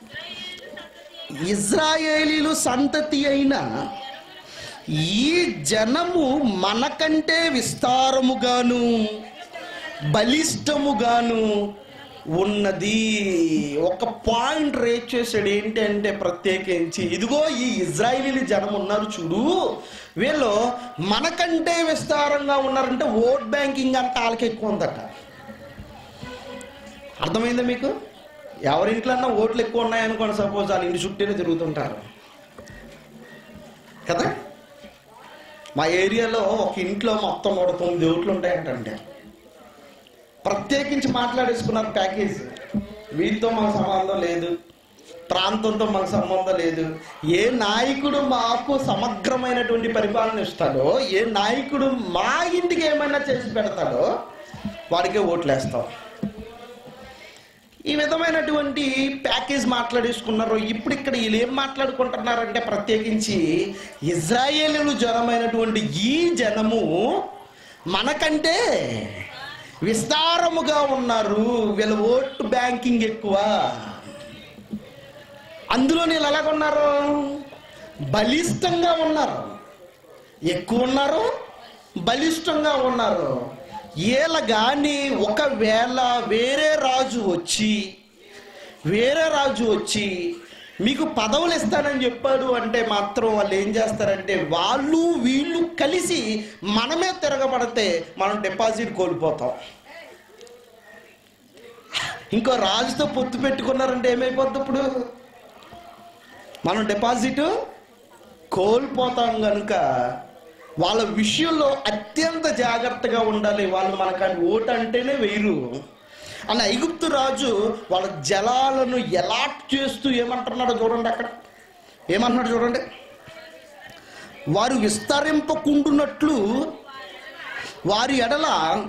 ఇజ్రాయేలీలు సంతతి అయిన ఈ జనము మనకంటే విస్తారముగాను బలిష్టముగాను ఉన్నది ఒక పాయింట్ రేట్ చేశాడు ఏంటంటే ప్రత్యేకించి ఇదిగో ఈ ఇజ్రాయిలీ జనం ఉన్నారు చూడు వీళ్ళు మనకంటే విస్తారంగా ఉన్నారంటే ఓట్ బ్యాంకింగ్ అంతా వాళ్ళకి ఎక్కువ ఉందట అర్థమైందా మీకు ఎవరింట్లన్నా ఓట్లు ఎక్కువ ఉన్నాయనుకోండి సపోజ్ వాళ్ళ ఇంటి చుట్టూనే తిరుగుతుంటారు కదా మా ఏరియాలో ఒక ఇంట్లో మొత్తం నూట తొమ్మిది ఓట్లు ఉంటాయంటండి ప్రత్యేకించి మాట్లాడేసుకున్నారు ప్యాకేజ్ వీటితో మాకు సంబంధం లేదు ప్రాంతంతో మాకు సంబంధం లేదు ఏ నాయకుడు మాకు సమగ్రమైనటువంటి పరిపాలన ఇస్తాడో ఏ నాయకుడు మా ఇంటికి ఏమైనా చేసి పెడతాడో వాడికే ఓట్లు వేస్తాం ఈ విధమైనటువంటి ప్యాకేజ్ మాట్లాడేసుకున్నారు ఇప్పుడు ఇక్కడ వీళ్ళు ఏం మాట్లాడుకుంటున్నారంటే ప్రత్యేకించి ఇజ్రాయేలీలు జనమైనటువంటి ఈ జనము మనకంటే విస్తారముగా ఉన్నారు వీళ్ళ ఓటు బ్యాంకింగ్ ఎక్కువ అందులో వీళ్ళు ఎలాగున్నారు బలిష్టంగా ఉన్నారు ఎక్కువ ఉన్నారు బలిష్టంగా ఉన్నారు వీళ్ళ కానీ ఒకవేళ వేరే రాజు వచ్చి వేరే రాజు వచ్చి మీకు పదవులు ఇస్తానని చెప్పాడు అంటే మాత్రం వాళ్ళు ఏం చేస్తారంటే వాళ్ళు వీళ్ళు కలిసి మనమే తిరగబడితే మనం డిపాజిట్ కోల్పోతాం ఇంకో రాజుతో పొత్తు పెట్టుకున్నారంటే ఏమైపోద్ది ఇప్పుడు మనం డిపాజిట్ కోల్పోతాం కనుక వాళ్ళ విషయంలో అత్యంత జాగ్రత్తగా ఉండాలి వాళ్ళు మనకు ఓటు అంటేనే వేయరు అని ఐగుప్తు రాజు వాళ్ళ జలాలను ఎలాట్ చేస్తూ ఏమంటున్నాడో చూడండి అక్కడ ఏమంటున్నాడు చూడండి వారు విస్తరింపకుండునట్లు వారి ఎడల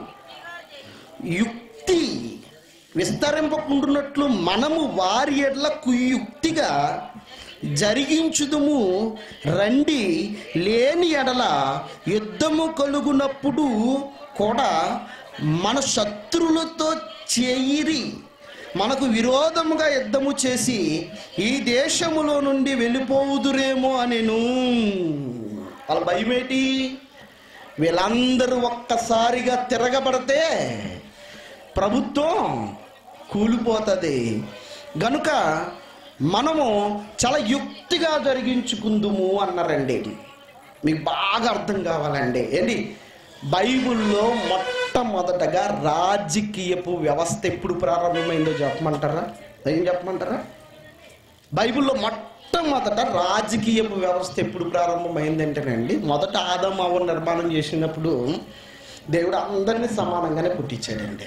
యుక్తి విస్తరింపకుండునట్లు మనము వారి ఎడల కుయుక్తిగా జరిగించుదుము రండి లేని ఎడల యుద్ధము కలుగునప్పుడు కూడా మన శత్రులతో చేయిరి మనకు విరోధముగా యుద్ధము చేసి ఈ దేశములో నుండి వెళ్ళిపోవుదురేమో అనెను వాళ్ళ భయమేటి వీళ్ళందరూ ఒక్కసారిగా తిరగబడితే ప్రభుత్వం కూలిపోతుంది గనుక మనము చాలా యుక్తిగా జరిగించుకుందుము అన్నారండి మీకు బాగా అర్థం కావాలండి ఏంటి బైబిల్లో మొట్టమొదటగా రాజకీయపు వ్యవస్థ ఎప్పుడు ప్రారంభమైందో చెప్పమంటారా ఏం చెప్పమంటారా బైబిల్లో మొట్టమొదట రాజకీయపు వ్యవస్థ ఎప్పుడు ప్రారంభమైందంటేనండి మొదట ఆదం అవ్వ నిర్మాణం చేసినప్పుడు దేవుడు అందరినీ సమానంగానే పుట్టించాడండి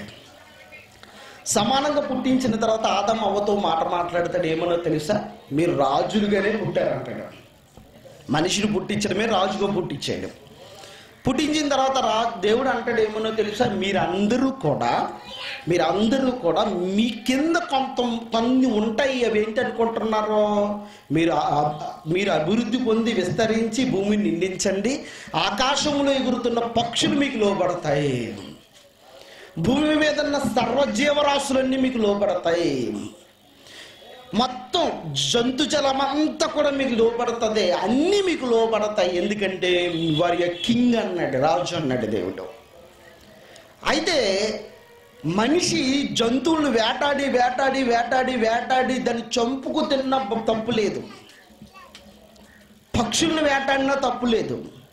సమానంగా పుట్టించిన తర్వాత ఆదం అవ్వతో మాట మాట్లాడతాడు ఏమనో తెలుసా మీరు రాజులుగానే పుట్టారంటాడు మనిషిని పుట్టించడమే రాజుగా పుట్టించాడు పుట్టించిన తర్వాత రా దేవుడు అంటాడు ఏమనో తెలుసా మీరందరూ కూడా మీరందరూ కూడా మీ కింద కొంత కొన్ని ఉంటాయి అవి ఏంటి అనుకుంటున్నారో మీరు ఆ- మీరు అభివృద్ధి పొంది విస్తరించి భూమిని నిండించండి ఆకాశంలో ఎగురుతున్న పక్షులు మీకు లోబడతాయి భూమి మీద ఉన్న సర్వజీవరాశులన్నీ మీకు లోబడతాయి మొత్తం జంతు జలమంతా కూడా మీకు లోపడుతుంది అన్నీ మీకు లోపడతాయి ఎందుకంటే వారి కింగ్ అన్నాడు రాజు అన్నాడు దేవుడు అయితే మనిషి జంతువులను వేటాడి వేటాడి వేటాడి వేటాడి దాన్ని చంపుకు తిన్న తప్పు లేదు పక్షులను వేటాడినా తప్పు లేదు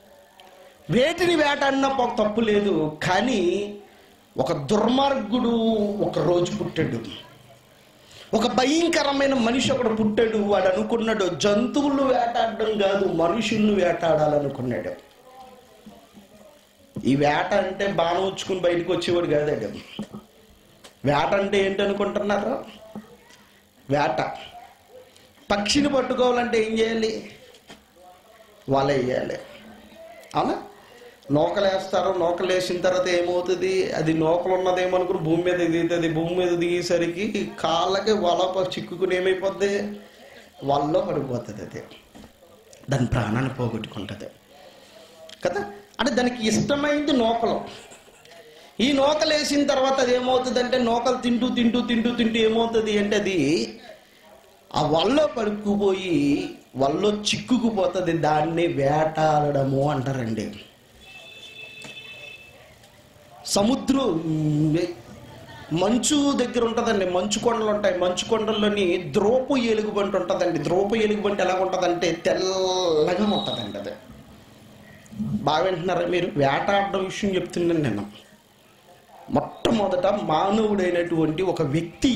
వేటిని వేటాడినా ప- తప్పు లేదు కానీ ఒక దుర్మార్గుడు ఒక రోజు పుట్టాడు ఒక భయంకరమైన మనిషి ఒకడు పుట్టాడు వాడు అనుకున్నాడు జంతువులు వేటాడడం కాదు మనుషుల్ని వేటాడాలనుకున్నాడు ఈ వేట అంటే బాణం వచ్చుకుని బయటకు వచ్చేవాడు కాదండి వేట అంటే ఏంటి అనుకుంటున్నారు వేట పక్షిని పట్టుకోవాలంటే ఏం చేయాలి వల వేయాలి అవునా నూకలు వేస్తారు నూకలు వేసిన తర్వాత ఏమవుతుంది అది నూకలు ఉన్నదేమో అనుకుని భూమి మీద దిగుతుంది భూమి మీద దిగేసరికి కాళ్ళకి వల ప- చిక్కుకుని ఏమైపోద్ది వలలో పడిపోతుంది అది దాని ప్రాణాన్ని పోగొట్టుకుంటుంది కదా అంటే దానికి ఇష్టమైంది నూకలు ఈ నూకలు వేసిన తర్వాత అది ఏమవుతుంది అంటే నూకలు తింటూ తింటూ తింటూ తింటూ ఏమవుతుంది అంటే అది ఆ వల్లో పడుకుపోయి వల్లో చిక్కుకుపోతుంది దాన్ని వేటాడడము అంటారండి సముద్రం మ్, మంచు దగ్గర ఉంటుందండి మంచు కొండలు ఉంటాయి మంచు కొండల్లోని ద్రోపు ఎలుగుబంటి ఉంటుందండి ద్రోపు ఎలుగుబంటి ఎలా ఉంటుందంటే తెల్లగా ఉంటుందండి అది బాగా వింటున్నారా మీరు వేటాడడం విషయం చెప్తున్నాను నేను మొట్టమొదట మానవుడైనటువంటి ఒక వ్యక్తి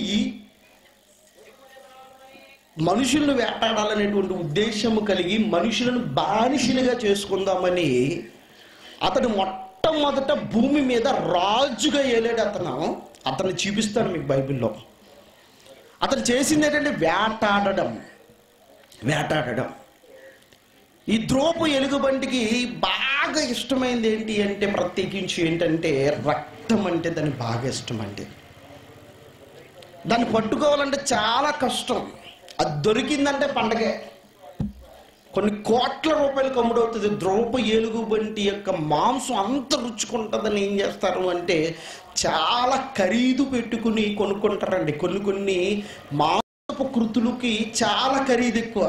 మనుషులను వేటాడాలనేటువంటి ఉద్దేశము కలిగి మనుషులను బానిసలుగా చేసుకుందామని అతడు మొట్టమొదట భూమి మీద రాజుగా ఏలాడు అతను అతన్ని చూపిస్తాను మీకు బైబిల్లో అతను చేసింది ఏంటంటే వేటాడడం వేటాడడం ఈ ద్రోపు ఎలుగుబంటికి బాగా ఇష్టమైంది ఏంటి అంటే ప్రత్యేకించి ఏంటంటే రక్తం అంటే దానికి బాగా ఇష్టం అండి దాన్ని పట్టుకోవాలంటే చాలా కష్టం అది దొరికిందంటే పండగే కొన్ని కోట్ల రూపాయలు కమ్ముడవుతుంది ద్రౌప ఏలుగుబంటి యొక్క మాంసం అంత రుచుకుంటుందని ఏం చేస్తారు అంటే చాలా ఖరీదు పెట్టుకుని కొనుక్కుంటారండి కొన్ని కొన్ని మాంసపు కృతులకి చాలా ఖరీదు ఎక్కువ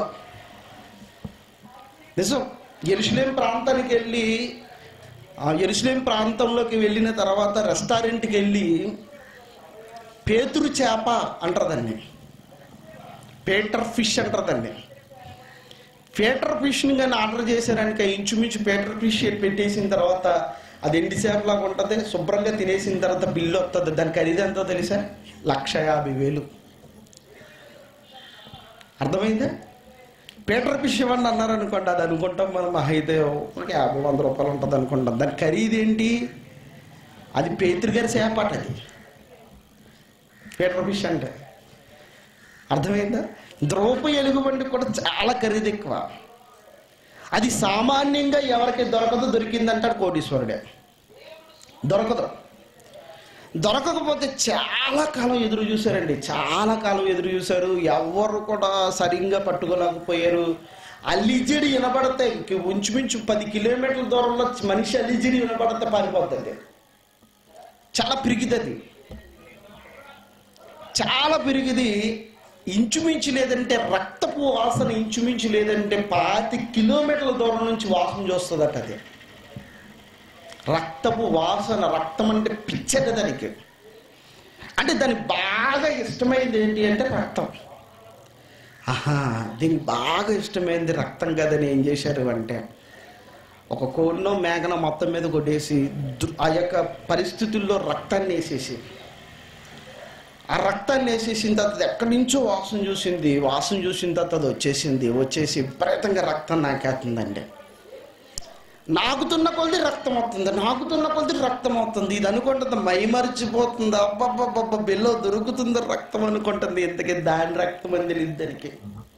నిజం ఎరుసలేం ప్రాంతానికి వెళ్ళి ఆ ఎరుసలేం ప్రాంతంలోకి వెళ్ళిన తర్వాత రెస్టారెంట్కి వెళ్ళి పేతురు చేప అంటారు పేటర్ ఫిష్ అంటారు దాన్ని పేటర్ ఫిష్ని కానీ ఆర్డర్ చేశారనుక ఇంచుమించు పేటర్ ఫిష్ పెట్టేసిన తర్వాత అది ఎండి చేపలాగా ఉంటుంది శుభ్రంగా తినేసిన తర్వాత బిల్లు వస్తుంది దాని ఖరీదు ఎంతో తెలుసా లక్ష యాభై వేలు అర్థమైందా పీటర్ ఫిష్ ఇవ్వండి అన్నారు అనుకోండి అది అనుకుంటాం మనం అయితే ఒక యాభై వంద రూపాయలు ఉంటుంది అనుకుంటాం దాని ఖరీదు ఏంటి అది పేతురు గారి చేపట అది పీటర్ ఫిష్ అంటే అర్థమైందా ద్రౌప ఎలుగుబండి కూడా చాలా ఖరీదు ఎక్కువ అది సామాన్యంగా ఎవరికి దొరకదు దొరికిందంటాడు కోటీశ్వరుడే దొరకదు దొరకకపోతే చాలా కాలం ఎదురు చూశారండి చాలా కాలం ఎదురు చూశారు ఎవరు కూడా సరిగ్గా పట్టుకోలేకపోయారు అల్లిజిడి వినబడితే ఇంక ఉంచుమించు పది కిలోమీటర్ల దూరంలో మనిషి అల్లిజిడి వినబడితే పారిపోతుంది చాలా పిరిగిదది చాలా పిరిగిది ఇంచుమించు లేదంటే రక్తపు వాసన ఇంచుమించు లేదంటే పాతి కిలోమీటర్ల దూరం నుంచి వాసన చూస్తుందట అది రక్తపు వాసన రక్తం అంటే పిచ్చట దానికి అంటే దానికి బాగా ఇష్టమైంది ఏంటి అంటే రక్తం ఆహా దీనికి బాగా ఇష్టమైంది రక్తం కదని ఏం చేశారు అంటే ఒక కోడినో మేకనో మొత్తం మీద కొట్టేసి దు- ఆ యొక్క పరిస్థితుల్లో రక్తాన్ని వేసేసి ఆ రక్తాన్ని వేసేసిన తర్వాత అది ఎక్కడి నుంచో వాసన చూసింది వాసన చూసిన తర్వాత అది వచ్చేసింది వచ్చేసి విపరీతంగా రక్తం నాకేస్తుందండి నాకుతున్న కొలది రక్తం అవుతుంది నాకుతున్న కొలది రక్తం అవుతుంది ఇది అనుకుంటుంది మైమరిచిపోతుంది అబ్బబ్బబ్బబ్బ బిల్లో దొరుకుతుంది రక్తం అనుకుంటుంది ఇంతకీ దాని రక్తం అని తెలియదు దానికి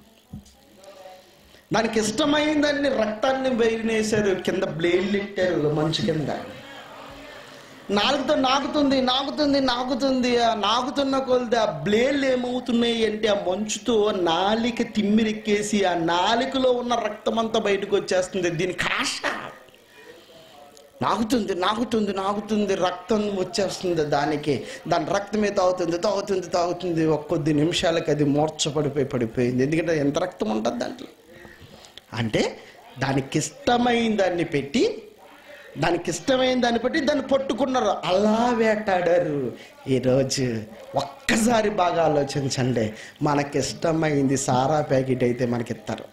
దానికి ఇష్టమైందాన్ని రక్తాన్ని బయలునేసారు కింద బ్లేడ్లు పెట్టారు మంచు కింద నాలుగుతో నాకుతుంది నాకుతుంది నాకుతుంది ఆ నాకుతున్న కొలది ఆ బ్లేడ్లు ఏమవుతున్నాయి అంటే ఆ మంచుతో నాలిక తిమ్మిరెక్కేసి ఆ నాలికలో ఉన్న రక్తం అంతా బయటకు వచ్చేస్తుంది దీని కాష నాకుతుంది నాకుతుంది నాకుతుంది రక్తం వచ్చేస్తుంది దానికి దాని రక్తమే తాగుతుంది తాగుతుంది తాగుతుంది ఒక కొద్ది నిమిషాలకి అది మూర్చపడిపోయి పడిపోయింది ఎందుకంటే ఎంత రక్తం ఉంటుంది దాంట్లో అంటే దానికి ఇష్టమైన దాన్ని పెట్టి దానికి ఇష్టమైన దాన్ని పెట్టి దాన్ని పట్టుకున్నారు అలా వేటాడారు ఈరోజు ఒక్కసారి బాగా ఆలోచించండి మనకి ఇష్టమైంది సారా ప్యాకెట్ అయితే మనకి ఇస్తారు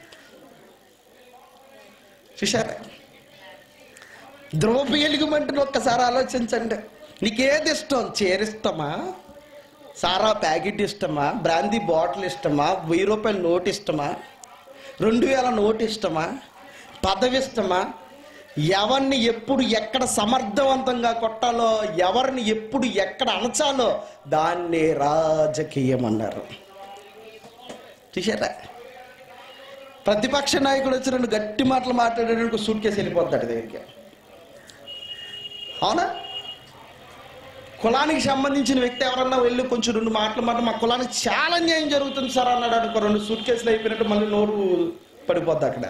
చూసారా ద్రౌపది ఎలుగుమంటుని ఒక్కసారి ఆలోచించండి నీకేది ఇష్టం చీర ఇష్టమా సారా ప్యాకెట్ ఇష్టమా బ్రాందీ బాటిల్ ఇష్టమా వెయ్యి రూపాయల నోట్ ఇష్టమా రెండు వేల నోట్ ఇష్టమా పదవి ఇష్టమా ఎవరిని ఎప్పుడు ఎక్కడ సమర్థవంతంగా కొట్టాలో ఎవరిని ఎప్పుడు ఎక్కడ అణచాలో దాన్ని రాజకీయం అన్నారు చూసారా ప్రతిపక్ష నాయకుడు వచ్చి రెండు గట్టి మాటలు మాట్లాడేటప్పుడు సూట్ కేసు వెళ్ళిపోతాడు దగ్గరికి అవునా కులానికి సంబంధించిన వ్యక్తి ఎవరన్నా వెళ్ళి కొంచెం రెండు మాటలు మాట మా కులానికి చాలా అన్యాయం జరుగుతుంది సార్ అన్నాడు అనుకో రెండు సూట్ కేసులు అయిపోయినట్టు మళ్ళీ నోరు పడిపోద్ది అక్కడ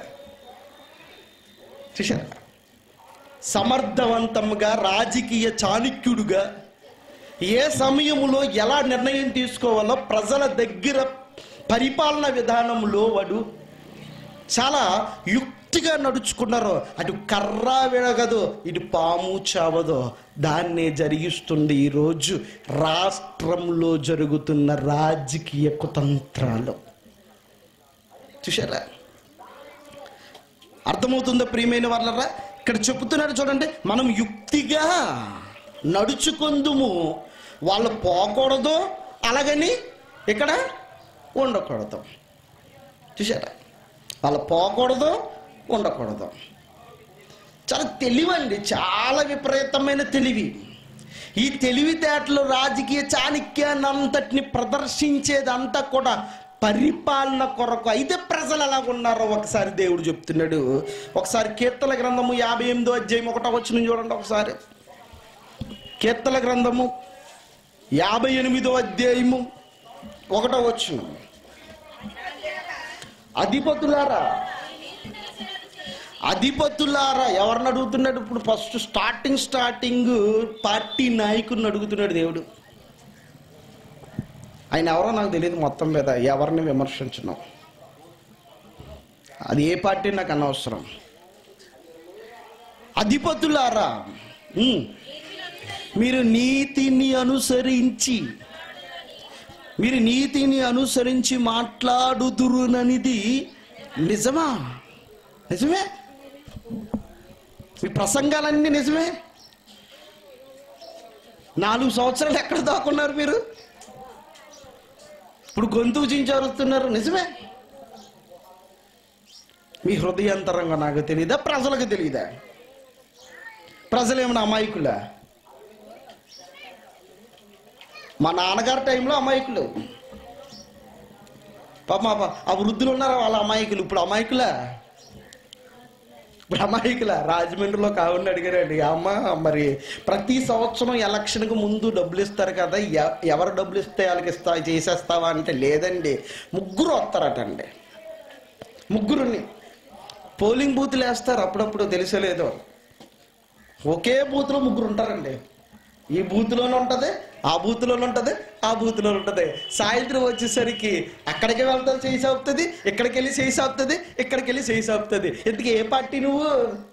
చూశారా సమర్థవంతంగా రాజకీయ చాణక్యుడుగా ఏ సమయంలో ఎలా నిర్ణయం తీసుకోవాలో ప్రజల దగ్గర పరిపాలన విధానంలో వాడు చాలా యుక్తిగా నడుచుకున్నారో అటు కర్ర విడగదో ఇటు పాము చావదో దాన్నే జరిగిస్తుంది ఈరోజు రాష్ట్రంలో జరుగుతున్న రాజకీయ కుతంత్రాలు చూసారా అర్థమవుతుందా ప్రియమైన వాళ్ళరా ఇక్కడ చెప్తున్నాడు చూడండి మనం యుక్తిగా నడుచుకుందుము వాళ్ళు పోకూడదు అలాగని ఇక్కడ ఉండకూడదు చూసారా వాళ్ళు పోకూడదు ఉండకూడదు చాలా తెలివండి చాలా విపరీతమైన తెలివి ఈ తెలివితేటలు రాజకీయ చాణక్యాన్ని అంతటిని ప్రదర్శించేదంతా కూడా పరిపాలన కొరకు అయితే ప్రజలు ఎలా ఉన్నారో ఒకసారి దేవుడు చెప్తున్నాడు ఒకసారి కీర్తన గ్రంథము యాభై ఎనిమిదో అధ్యాయం ఒకటో వచ్చిన చూడండి ఒకసారి కీర్తన గ్రంథము యాభై ఎనిమిదో అధ్యాయము ఒకటో వచ్చును అధిపతులారా అధిపతులారా ఎవరిని అడుగుతున్నాడు ఇప్పుడు ఫస్ట్ స్టార్టింగ్ స్టార్టింగ్ పార్టీ నాయకుడిని అడుగుతున్నాడు దేవుడు ఆయన ఎవరో నాకు తెలియదు మొత్తం మీద ఎవరిని విమర్శించను అది ఏ పార్టీ నాకు అనవసరం అధిపతులారా ఉమ్, మీరు నీతిని అనుసరించి మీరు నీతిని అనుసరించి మాట్లాడుదురుననిది నిజమా నిజమే మీ ప్రసంగాలన్నీ నిజమే నాలుగు సంవత్సరాలు ఎక్కడ దాక్కున్నారు మీరు ఇప్పుడు గొంతు చించరుస్తున్నారు నిజమే మీ హృదయాంతరంగా నాకు తెలియదా ప్రజలకు తెలియదా ప్రజలు ఏమైనా అమాయకులా మా నాన్నగారి టైంలో అమాయకులు పాప ఆ వృద్ధులు ఉన్నారా వాళ్ళ అమాయకులు ఇప్పుడు అమాయకులా ఇప్పుడు అమాయకుల రాజమండ్రిలో కావుని అడిగారండి అమ్మ మరి ప్రతి సంవత్సరం ఎలక్షన్కి ముందు డబ్బులు ఇస్తారు కదా ఎ- ఎవరు డబ్బులు ఇస్తే వాళ్ళకి ఇస్తా చేసేస్తావా అంటే లేదండి ముగ్గురు వస్తారటండి ముగ్గురుని పోలింగ్ బూత్లు వేస్తారు అప్పుడప్పుడు తెలిసలేదో ఒకే బూత్లో ముగ్గురు ఉంటారండి ఈ బూత్లోనే ఉంటుంది ఆ బూత్లోనే ఉంటుంది ఆ బూత్లో ఉంటుంది సాయంత్రం వచ్చేసరికి అక్కడికి వెళ్తారు చేయి సాపుతుంది ఇక్కడికి వెళ్ళి చేయి సాపుతుంది ఇక్కడికి వెళ్ళి చేయి సాపుతుంది ఎందుకు ఏ పార్టీ నువ్వు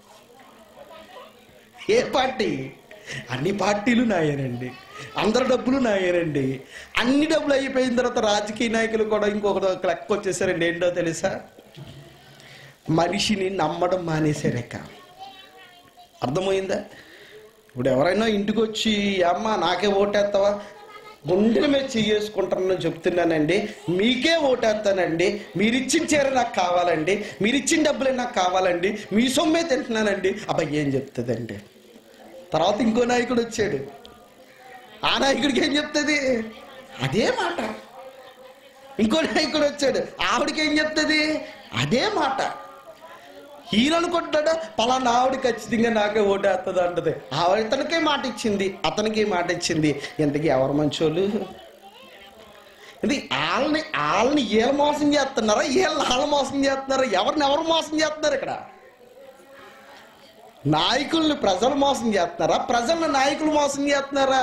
ఏ పార్టీ అన్ని పార్టీలు నాయనండి అందరి డబ్బులు నాయనండి అన్ని డబ్బులు అయిపోయిన తర్వాత రాజకీయ నాయకులు కూడా ఇంకొక లెక్క వచ్చేసారండి ఏంటో తెలుసా మనిషిని నమ్మడం మానేశారక అర్థమైందా ఇప్పుడు ఎవరైనా ఇంటికి వచ్చి అమ్మ నాకే ఓటేస్తావా గుండెల మీద చేసుకుంటానని చెప్తున్నానండి మీకే ఓటేస్తానండి మీరు ఇచ్చిన చీర నాకు కావాలండి మీరు ఇచ్చిన డబ్బులే నాకు కావాలండి మీ సొమ్మే తింటున్నానండి అబ్బాయి ఏం చెప్తుందండి తర్వాత ఇంకో నాయకుడు వచ్చాడు ఆ నాయకుడికి ఏం చెప్తుంది అదే మాట ఇంకో నాయకుడు వచ్చాడు ఆవిడకి ఏం చెప్తుంది అదే మాట ఈయన అనుకుంటాడా పలానా ఆవిడ ఖచ్చితంగా నాకే ఓటేస్తుంది అంటది ఆవిడ ఇతనికే మాట ఇచ్చింది అతనికి మాట ఇచ్చింది ఇంతకీ ఎవరు మంచోళ్ళు ఇది వాళ్ళని వాళ్ళని వీళ్ళు మోసం చేస్తున్నారా వీళ్ళని వాళ్ళు మోసం చేస్తున్నారా ఎవరిని ఎవరు మోసం చేస్తున్నారు ఇక్కడ నాయకుల్ని ప్రజలు మోసం చేస్తున్నారా ప్రజల్ని నాయకులు మోసం చేస్తున్నారా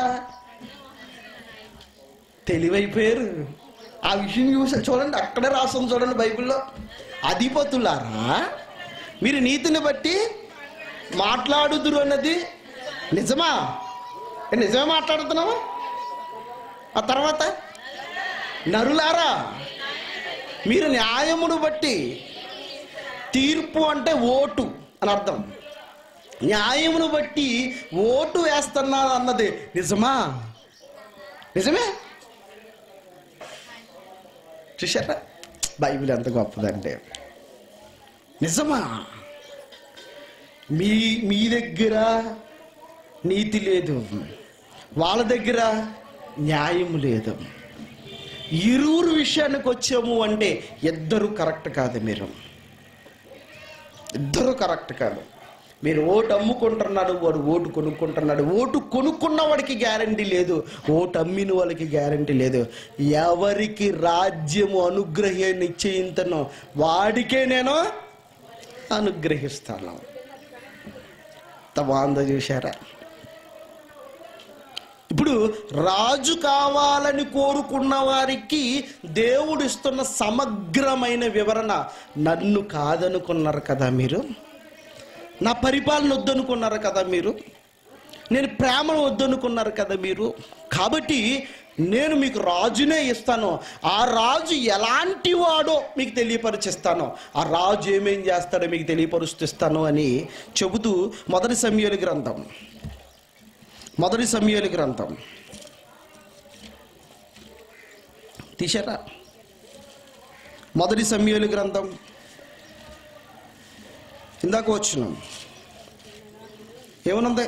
తెలివైపోయారు ఆ విషయం చూసి చూడండి అక్కడే రాస్తుంది చూడండి బైబిల్లో అధిపతులారా మీరు నీతిని బట్టి మాట్లాడుదురు అన్నది నిజమా ఏ నిజమే మాట్లాడుతున్నావా ఆ తర్వాత నరులారా మీరు న్యాయమును బట్టి తీర్పు అంటే ఓటు అని అర్థం న్యాయమును బట్టి ఓటు వేస్తున్నాను అన్నది నిజమా నిజమే చూసారా బైబిల్ ఎంత గొప్పదంటే నిజమా మీ మీ దగ్గర నీతి లేదు వాళ్ళ దగ్గర న్యాయం లేదు ఇరువురు విషయానికి వచ్చాము అంటే ఇద్దరు కరెక్ట్ కాదు మీరు ఇద్దరు కరెక్ట్ కాదు మీరు ఓటు అమ్ముకుంటున్నాడు వాడు ఓటు కొనుక్కుంటున్నాడు ఓటు కొనుక్కున్న వాడికి గ్యారంటీ లేదు ఓటు అమ్మిన వాళ్ళకి గ్యారంటీ లేదు ఎవరికి రాజ్యము అనుగ్రహ నిశ్చయింతనో వాడికే నేను అనుగ్రహిస్తాను ఎంత బాగుందో చూశారా ఇప్పుడు రాజు కావాలని కోరుకున్న వారికి దేవుడు ఇస్తున్న సమగ్రమైన వివరణ నన్ను కాదనుకున్నారు కదా మీరు నా పరిపాలన వద్దనుకున్నారు కదా మీరు నేను ప్రేమను వద్దనుకున్నారు కదా మీరు కాబట్టి నేను మీకు రాజునే ఇస్తాను ఆ రాజు ఎలాంటి వాడో మీకు తెలియపరిచిస్తాను ఆ రాజు ఏమేం చేస్తాడో మీకు తెలియపరుస్తాను అని చెబుతూ మొదటి సమయాల గ్రంథం మొదటి సమయాల గ్రంథం తీశారా మొదటి సమయాల గ్రంథం ఇందాక వచ్చిన ఏమనుంది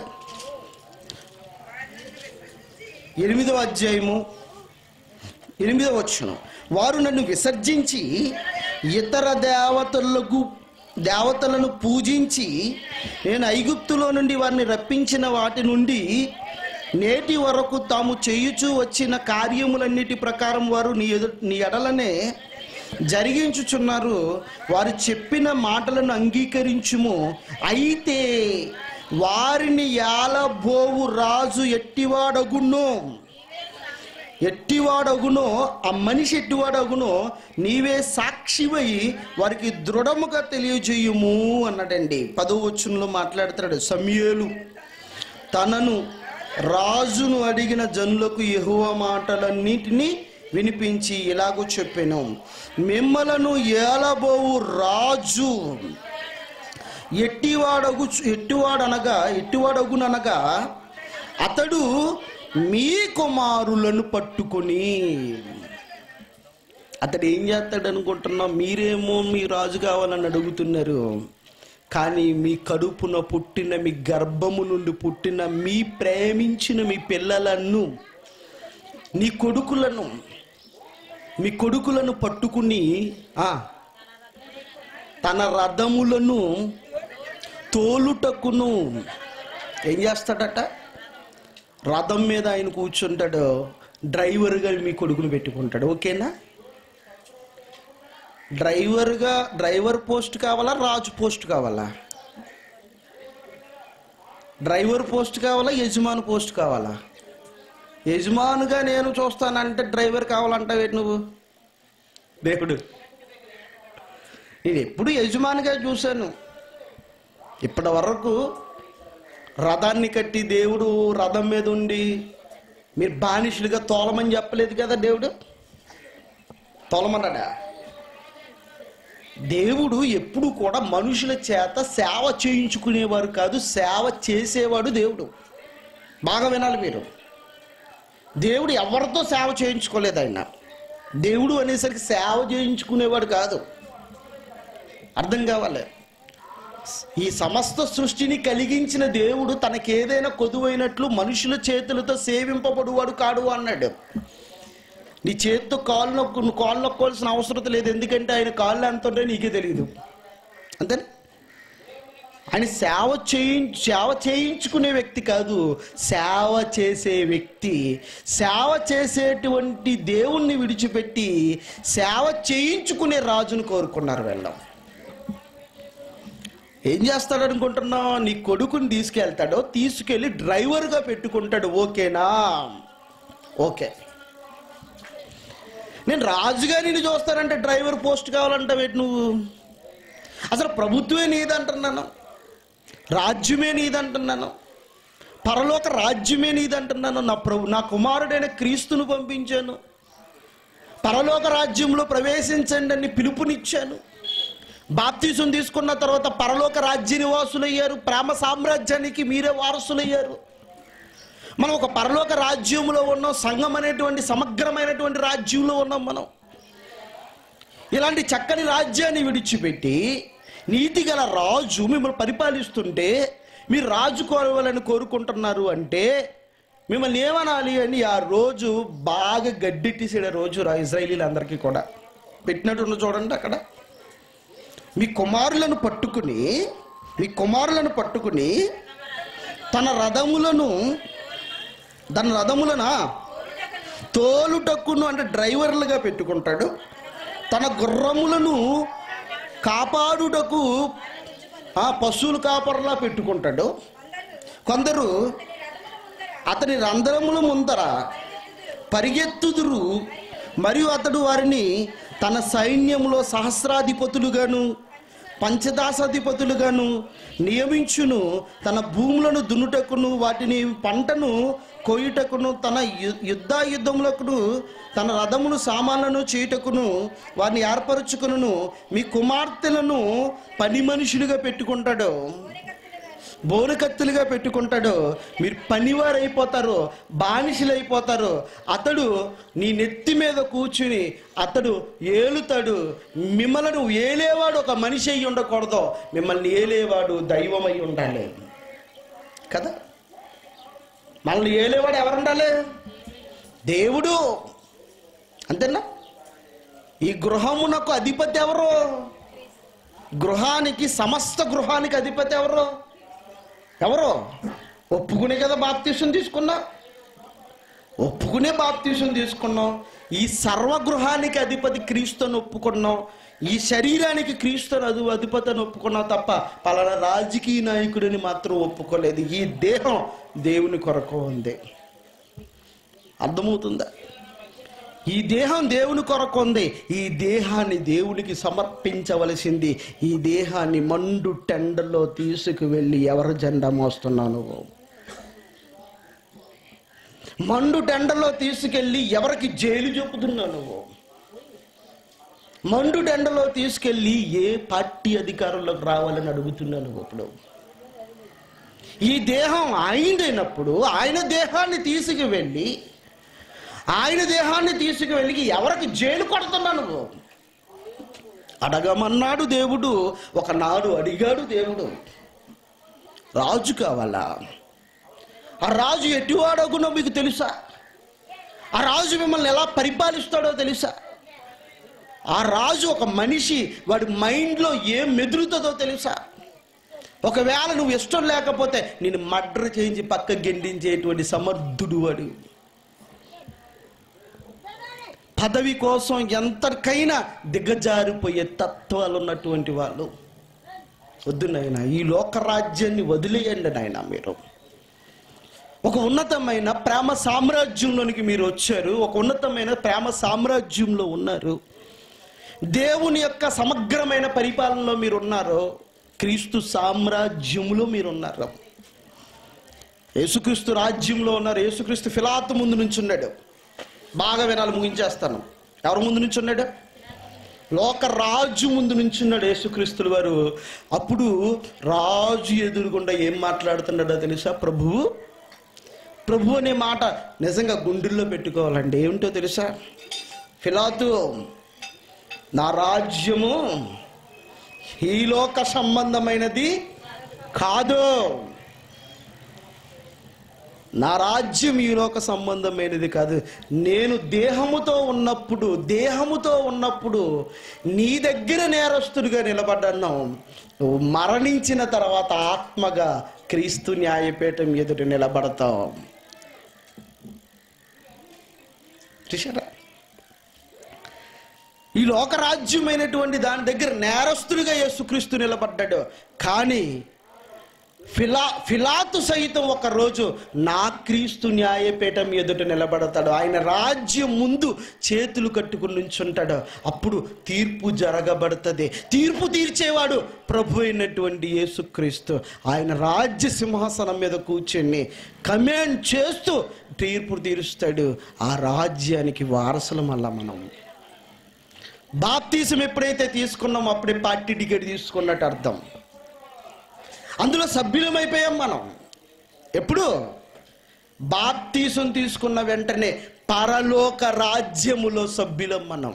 ఎనిమిదవ అధ్యాయము ఎనిమిదవ వచ్చిన వారు నన్ను విసర్జించి ఇతర దేవతలకు దేవతలను పూజించి నేను ఐగుప్తులో నుండి వారిని రప్పించిన వాటి నుండి నేటి వరకు తాము చేయుచూ వచ్చిన కార్యములన్నిటి ప్రకారం వారు నీ ఎదు నీ ఎడలనే జరిగించుచున్నారు వారు చెప్పిన మాటలను అంగీకరించుము అయితే వారిని యాలబోవు రాజు ఎట్టివాడగునో ఎట్టివాడగునో ఆ మనిషి ఎట్టివాడగునో నీవే సాక్షివై వారికి దృఢముగా తెలియజేయుము అన్నాడండి పదవ వచనంలో మాట్లాడుతాడు సమయలు తనను రాజును అడిగిన జనులకు యెహోవ మాటలన్నిటినీ వినిపించి ఇలాగూ చెప్పాను మిమ్మలను ఏలబోవు రాజు ఎట్టివాడగు ఎట్టివాడనగా ఎట్టివాడగుననగా అతడు మీ కుమారులను పట్టుకొని అతడు ఏం చేస్తాడు అనుకుంటున్నాం మీరేమో మీ రాజు కావాలని అడుగుతున్నారు కానీ మీ కడుపున పుట్టిన మీ గర్భము నుండి పుట్టిన మీ ప్రేమించిన మీ పిల్లలను నీ కొడుకులను మీ కొడుకులను పట్టుకుని ఆ, తన రథములను తోలుటకును ఏం చేస్తాడట రథం మీద ఆయన కూర్చుంటాడు డ్రైవర్గా మీ కొడుకును పెట్టుకుంటాడు ఓకేనా డ్రైవర్గా డ్రైవర్ పోస్ట్ కావాలా రాజు పోస్ట్ కావాలా డ్రైవర్ పోస్ట్ కావాలా యజమాని పోస్ట్ కావాలా యజమానుగా నేను చూస్తానంటే డ్రైవర్ కావాలంటావేటి నువ్వు దేవుడు నేను ఎప్పుడు యజమానిగా చూశాను ఇప్పటి వరకు రథాన్ని కట్టి దేవుడు రథం మీద ఉండి మీరు బానిసలుగా తోలమని చెప్పలేదు కదా దేవుడు తోలమన్నాడా దేవుడు ఎప్పుడు కూడా మనుషుల చేత సేవ చేయించుకునేవారు కాదు సేవ చేసేవాడు దేవుడు బాగా వినాలి మీరు దేవుడు ఎవరితో సేవ చేయించుకోలేదు ఆయన దేవుడు అనేసరికి సేవ చేయించుకునేవాడు కాదు అర్థం కావాలి ఈ సమస్త సృష్టిని కలిగించిన దేవుడు తనకేదైనా కొదువైనట్లు మనుషుల చేతులతో సేవింపబడువాడు కాడు అన్నాడు నీ చేత్తో కాళ్ళు నొక్కు నువ్వు కాళ్ళు నొక్కోవాల్సిన అవసరం లేదు ఎందుకంటే ఆయన కాళ్ళు ఎంత ఉంటే నీకే తెలియదు అంతే ఆయన సేవ చేయించు సేవ చేయించుకునే వ్యక్తి కాదు సేవ చేసే వ్యక్తి సేవ చేసేటువంటి దేవుణ్ణి విడిచిపెట్టి సేవ చేయించుకునే రాజును కోరుకున్నారు వెళ్ళాం ఏం చేస్తాడు అనుకుంటున్నావు నీ కొడుకుని తీసుకెళ్తాడో తీసుకెళ్ళి డ్రైవర్గా పెట్టుకుంటాడు ఓకేనా ఓకే నేను రాజుగా నిన్ను చూస్తానంటే డ్రైవర్ పోస్ట్ కావాలంటావేటి నువ్వు అసలు ప్రభుత్వమే నీదంటున్నాను రాజ్యమే నీదంటున్నాను పరలోక రాజ్యమే నీదంటున్నాను నా ప్రభు నా కుమారుడైన క్రీస్తును పంపించాను పరలోక రాజ్యంలో ప్రవేశించండి అని పిలుపునిచ్చాను బాప్తీసం తీసుకున్న తర్వాత పరలోక రాజ్య నివాసులయ్యారు ప్రేమ సామ్రాజ్యానికి మీరే వారసులయ్యారు మనం ఒక పరలోక రాజ్యంలో ఉన్నాం సంఘం అనేటువంటి సమగ్రమైనటువంటి రాజ్యంలో ఉన్నాం మనం ఇలాంటి చక్కని రాజ్యాన్ని విడిచిపెట్టి నీతిగల రాజు మిమ్మల్ని పరిపాలిస్తుంటే మీరు రాజు కోరవాలని కోరుకుంటున్నారు అంటే మిమ్మల్ని ఏమనాలి అని ఆ రోజు బాగా గడ్డెట్టేసాడు ఆ రోజు రా- ఇజ్రాయేలీలందరికీ కూడా పెట్టినట్టు చూడండి అక్కడ మీ కుమారులను పట్టుకుని మీ కుమారులను పట్టుకుని తన రథములను తన రథములన తోలుటక్కును అంటే డ్రైవర్లుగా పెట్టుకుంటాడు తన గుర్రములను కాపాడుటకు ఆ పశువులు కాపర్లా పెట్టుకుంటాడు కొందరు అతని రంధ్రముల ముందర పరిగెత్తుదురు మరియు అతడు వారిని తన సైన్యములో సహస్రాధిపతులుగాను పంచదాసాధిపతులుగాను నియమించును తన భూములను దున్నుటకును వాటిని పంటను కోయుటకును తన యు- యుద్ధాయుద్ధములకును తన రథమును సామాన్లను చేయుటకును వారిని ఏర్పరచుకును మీ కుమార్తెలను పని మనుషులుగా పెట్టుకుంటాడు బోరుకత్తులుగా పెట్టుకుంటాడు మీరు పనివారు అయిపోతారు బానిసలు అయిపోతారు అతడు నీ నెత్తి మీద కూర్చుని అతడు ఏలుతాడు మిమ్మల్ని ఏలేవాడు ఒక మనిషి అయి ఉండకూడదు మిమ్మల్ని ఏలేవాడు దైవం అయి ఉండాలి కదా మనల్ని ఏలేవాడు ఎవరు ఉండాలి దేవుడు అంతేనా ఈ గృహమునకు అధిపతి ఎవరు గృహానికి సమస్త గృహానికి అధిపతి ఎవరు ఎవరు ఒప్పుకునే కదా బాప్తీసం తీసుకున్నా ఒప్పుకునే బాప్తీసం తీసుకున్నాం ఈ సర్వగృహానికి అధిపతి క్రీస్తుని ఒప్పుకున్నాం ఈ శరీరానికి క్రీస్తుని అదు అధిపతి అని ఒప్పుకున్నాం తప్ప పలానా రాజకీయ నాయకుడిని మాత్రం ఒప్పుకోలేదు ఈ దేహం దేవుని కొరకు ఉంది అర్థమవుతుందా ఈ దేహం దేవుని కొరకు ఉంది ఈ దేహాన్ని దేవునికి సమర్పించవలసింది ఈ దేహాన్ని మండు టెండలో తీసుకువెళ్ళి ఎవరు జెండా మోస్తున్నావు నువ్వు మండు టెండలో తీసుకెళ్ళి ఎవరికి జైలు చెప్పుతున్నావు నువ్వు మండు టెండలో తీసుకెళ్ళి ఏ పార్టీ అధికారంలోకి రావాలని అడుగుతున్నావు నువ్వు ఇప్పుడు ఈ దేహం ఆయనదైనప్పుడు ఆయన దేహాన్ని తీసుకువెళ్ళి ఆయన దేహాన్ని తీసుకువెళ్ళి ఎవరికి జైలు కొడుతున్నా నువ్వు అడగమన్నాడు దేవుడు ఒకనాడు అడిగాడు దేవుడు రాజు కావాలా ఆ రాజు ఎటువాడగునో మీకు తెలుసా ఆ రాజు మిమ్మల్ని ఎలా పరిపాలిస్తాడో తెలుసా ఆ రాజు ఒక మనిషి వాడి మైండ్లో ఏం మెదులుతుందో తెలుసా ఒకవేళ నువ్వు ఇష్టం లేకపోతే నేను మర్డర్ చేయించి పక్క గెండించేటువంటి సమర్థుడు వాడు పదవి కోసం ఎంతకైనా దిగజారిపోయే తత్వాలు ఉన్నటువంటి వాళ్ళు వద్దు నాయన ఈ లోకరాజ్యాన్ని వదిలేయండి నాయన మీరు ఒక ఉన్నతమైన ప్రేమ సామ్రాజ్యంలోనికి మీరు వచ్చారు ఒక ఉన్నతమైన ప్రేమ సామ్రాజ్యంలో ఉన్నారు దేవుని యొక్క సమగ్రమైన పరిపాలనలో మీరు ఉన్నారు క్రీస్తు సామ్రాజ్యంలో మీరు ఉన్నారు యేసుక్రీస్తు రాజ్యంలో ఉన్నారు యేసుక్రీస్తు ఫిలాతు ముందు నుంచి ఉన్నాడు బాగా వినాలి ముగించేస్తాను ఎవరి ముందు నుంచి ఉన్నాడు లోక రాజు ముందు నుంచి ఉన్నాడు యేసుక్రీస్తుల వారు అప్పుడు రాజు ఎదురుగుండా ఏం మాట్లాడుతున్నాడో తెలుసా ప్రభువు ప్రభు అనే మాట నిజంగా గుండెల్లో పెట్టుకోవాలండి ఏమిటో తెలుసా ఫిలాతు నా రాజ్యము ఈ లోక సంబంధమైనది కాదు నా రాజ్యం ఈ లోక సంబంధమైనది కాదు నేను దేహముతో ఉన్నప్పుడు దేహముతో ఉన్నప్పుడు నీ దగ్గర నేరస్తుడిగా నిలబడ్డాను నువ్వు మరణించిన తర్వాత ఆత్మగా క్రీస్తు న్యాయపీఠం ఎదుట నిలబడతావు చూసారా ఈ లోకరాజ్యమైనటువంటి దాని దగ్గర నేరస్తుడిగా యేసుక్రీస్తు నిలబడ్డాడు కానీ ఫిలా ఫిలాతు సైతం ఒక రోజు నా క్రీస్తు న్యాయపీఠం ఎదుట నిలబడతాడు ఆయన రాజ్యం ముందు చేతులు కట్టుకుని నుంచుంటాడు అప్పుడు తీర్పు జరగబడుతుంది తీర్పు తీర్చేవాడు ప్రభు అయినటువంటి యేసుక్రీస్తు ఆయన రాజ్య సింహాసనం మీద కూర్చొని కమాండ్ చేస్తూ తీర్పు తీరుస్తాడు ఆ రాజ్యానికి వారసులం అలా మనం బాప్తీసం ఎప్పుడైతే తీసుకున్నామో అప్పుడే పార్టీ టికెట్ తీసుకున్నట్టు అర్థం అందులో సభ్యులమైపోయాం మనం ఎప్పుడు బాప్తీసం తీసుకున్న వెంటనే పరలోక రాజ్యములో సభ్యులం మనం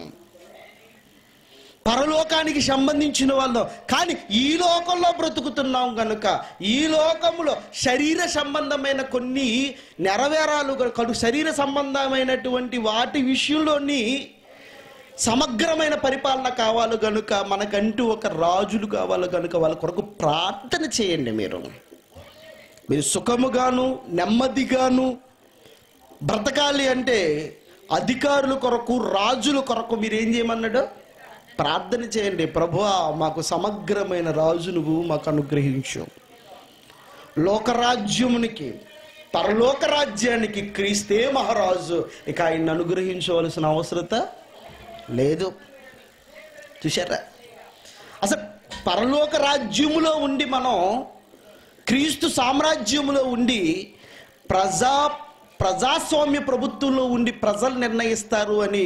పరలోకానికి సంబంధించిన వాళ్ళం కానీ ఈ లోకంలో బ్రతుకుతున్నాం కనుక ఈ లోకములో శరీర సంబంధమైన కొన్ని నెరవేరాలు కడు శరీర సంబంధమైనటువంటి వాటి విషయంలోని సమగ్రమైన పరిపాలన కావాలి గనుక మనకంటూ ఒక రాజులు కావాలి గనుక వాళ్ళ కొరకు ప్రార్థన చేయండి మీరు మీరు సుఖముగాను నెమ్మదిగాను బ్రతకాలి అంటే అధికారుల కొరకు రాజుల కొరకు మీరు ఏం చేయమన్నాడు ప్రార్థన చేయండి ప్రభువా మాకు సమగ్రమైన రాజు నువ్వు మాకు అనుగ్రహించు లోకరాజ్యమునికి పరలోక రాజ్యానికి క్రీస్తే మహారాజు ఇక ఆయన్ని అనుగ్రహించవలసిన అవసరత లేదు చూసారా అసలు పరలోక రాజ్యములో ఉండి మనం క్రీస్తు సామ్రాజ్యములో ఉండి ప్రజా ప్రజాస్వామ్య ప్రభుత్వంలో ఉండి ప్రజలు నిర్ణయిస్తారు అని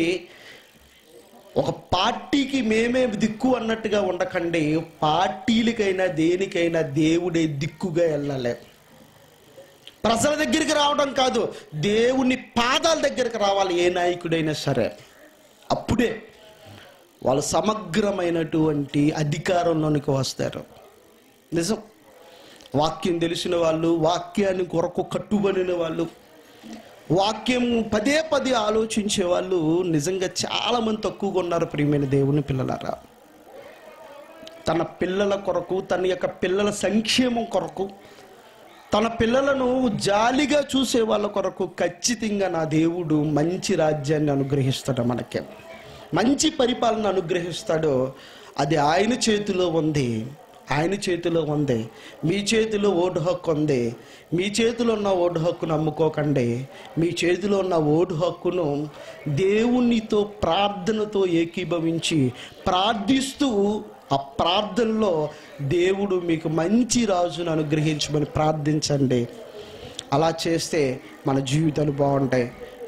ఒక పార్టీకి మేమే దిక్కు అన్నట్టుగా ఉండకండి పార్టీలకైనా దేనికైనా దేవుడే దిక్కుగా వెళ్ళాలి ప్రజల దగ్గరికి రావడం కాదు దేవుని పాదాల దగ్గరికి రావాలి ఏ నాయకుడైనా సరే అప్పుడే వాళ్ళు సమగ్రమైనటువంటి అధికారంలోనికి వస్తారు నిజం వాక్యం తెలిసిన వాళ్ళు వాక్యాన్ని కొరకు కట్టుబడిన వాళ్ళు వాక్యం పదే పదే ఆలోచించే వాళ్ళు నిజంగా చాలా మంది తక్కువగా ఉన్నారు ప్రియమైన దేవుని పిల్లలారా తన పిల్లల కొరకు తన యొక్క పిల్లల సంక్షేమం కొరకు తన పిల్లలను జాలిగా చూసే వాళ్ళ కొరకు ఖచ్చితంగా నా దేవుడు మంచి రాజ్యాన్ని అనుగ్రహిస్తాడు మనకి మంచి పరిపాలన అనుగ్రహిస్తాడు అది ఆయన చేతిలో ఉంది ఆయన చేతిలో ఉంది మీ చేతిలో ఓటు హక్కు ఉంది మీ చేతిలో ఉన్న ఓటు హక్కును అమ్ముకోకండి మీ చేతిలో ఉన్న ఓటు హక్కును దేవునితో ప్రార్థనతో ఏకీభవించి ప్రార్థిస్తూ ఆ ప్రార్థనలో దేవుడు మీకు మంచి రాజును అనుగ్రహించమని ప్రార్థించండి అలా చేస్తే మన జీవితాలు బాగుంటాయి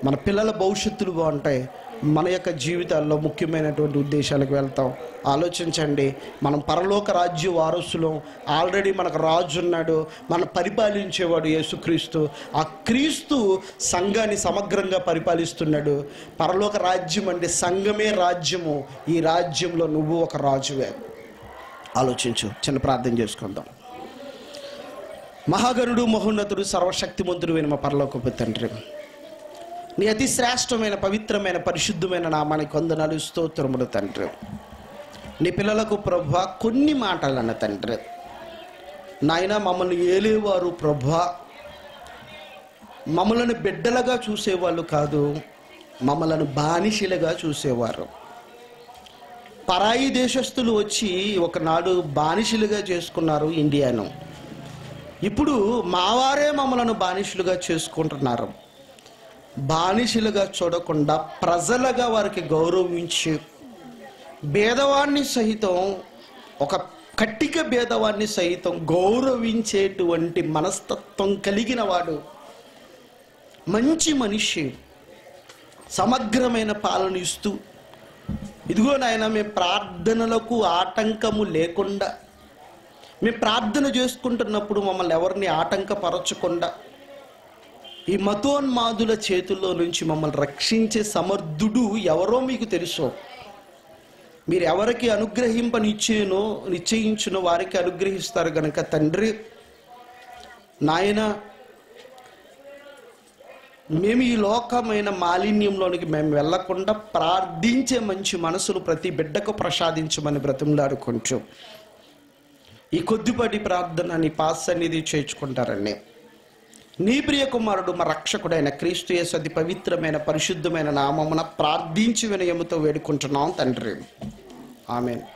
మన పిల్లల భవిష్యత్తులు బాగుంటాయి మన యొక్క జీవితాల్లో ముఖ్యమైనటువంటి ఉద్దేశాలకు వెళ్తాం ఆలోచించండి మనం పరలోక రాజ్య వారసులం ఆల్రెడీ మనకు రాజు ఉన్నాడు మన పరిపాలించేవాడు యేసుక్రీస్తు ఆ క్రీస్తు సంఘాన్ని సమగ్రంగా పరిపాలిస్తున్నాడు పరలోక రాజ్యం అంటే సంఘమే రాజ్యము ఈ రాజ్యంలో నువ్వు ఒక రాజువే ఆలోచించు చిన్న ప్రార్థన చేసుకుందాం మహాగరుడు మహోన్నతుడు సర్వశక్తిమంతుడు అయిన మా పరలోకపు తండ్రి నీ అతి శ్రేష్టమైన పవిత్రమైన పరిశుద్ధమైన నామానికి వందనాలు స్తోత్రములు తండ్రి నీ పిల్లలకు ప్రభ కొన్ని మాటలు అన్న తండ్రి నాయన మమ్మల్ని ఏలేవారు ప్రభ మమ్మల్ని బిడ్డలుగా చూసేవాళ్ళు కాదు మమ్మల్ని బానిసలుగా చూసేవారు పరాయి దేశస్తులు వచ్చి ఒకనాడు బానిసలుగా చేసుకున్నారు ఇండియాను ఇప్పుడు మావారే మమ్మలను బానిసలుగా చేసుకుంటున్నారు బానిసలుగా చూడకుండా ప్రజలుగా వారికి గౌరవించి భేదవాన్ని సహితం ఒక కట్టిక భేదవాన్ని సహితం గౌరవించేటువంటి మనస్తత్వం కలిగిన వాడు మంచి మనిషి సమగ్రమైన పాలన ఇస్తూ ఇదిగో నాయన మేము ప్రార్థనలకు ఆటంకము లేకుండా మేము ప్రార్థన చేసుకుంటున్నప్పుడు మమ్మల్ని ఎవరిని ఆటంకపరచకుండా ఈ మతోన్మాదుల చేతుల్లో నుంచి మమ్మల్ని రక్షించే సమర్థుడు ఎవరో మీకు తెలుసు మీరు ఎవరికి అనుగ్రహింపనిచ్చేనో నిశ్చయించునో వారికి అనుగ్రహిస్తారు గనక తండ్రి నాయన మేము ఈ లోకమైన మాలిన్యంలోనికి మేము వెళ్లకుండా ప్రార్థించే మంచి మనసును ప్రతి బిడ్డకు ప్రసాదించమని బ్రతిమలాడుకుంటూ ఈ కొద్దిపాటి ప్రార్థన నీ పాస్ అనేది చేర్చుకుంటారండి నీ ప్రియ కుమారుడు మా రక్షకుడైన క్రీస్తు యేసు అతి పవిత్రమైన పరిశుద్ధమైన నామమున ప్రార్థించి వినయముతో వేడుకుంటున్నాం తండ్రి ఆమెన్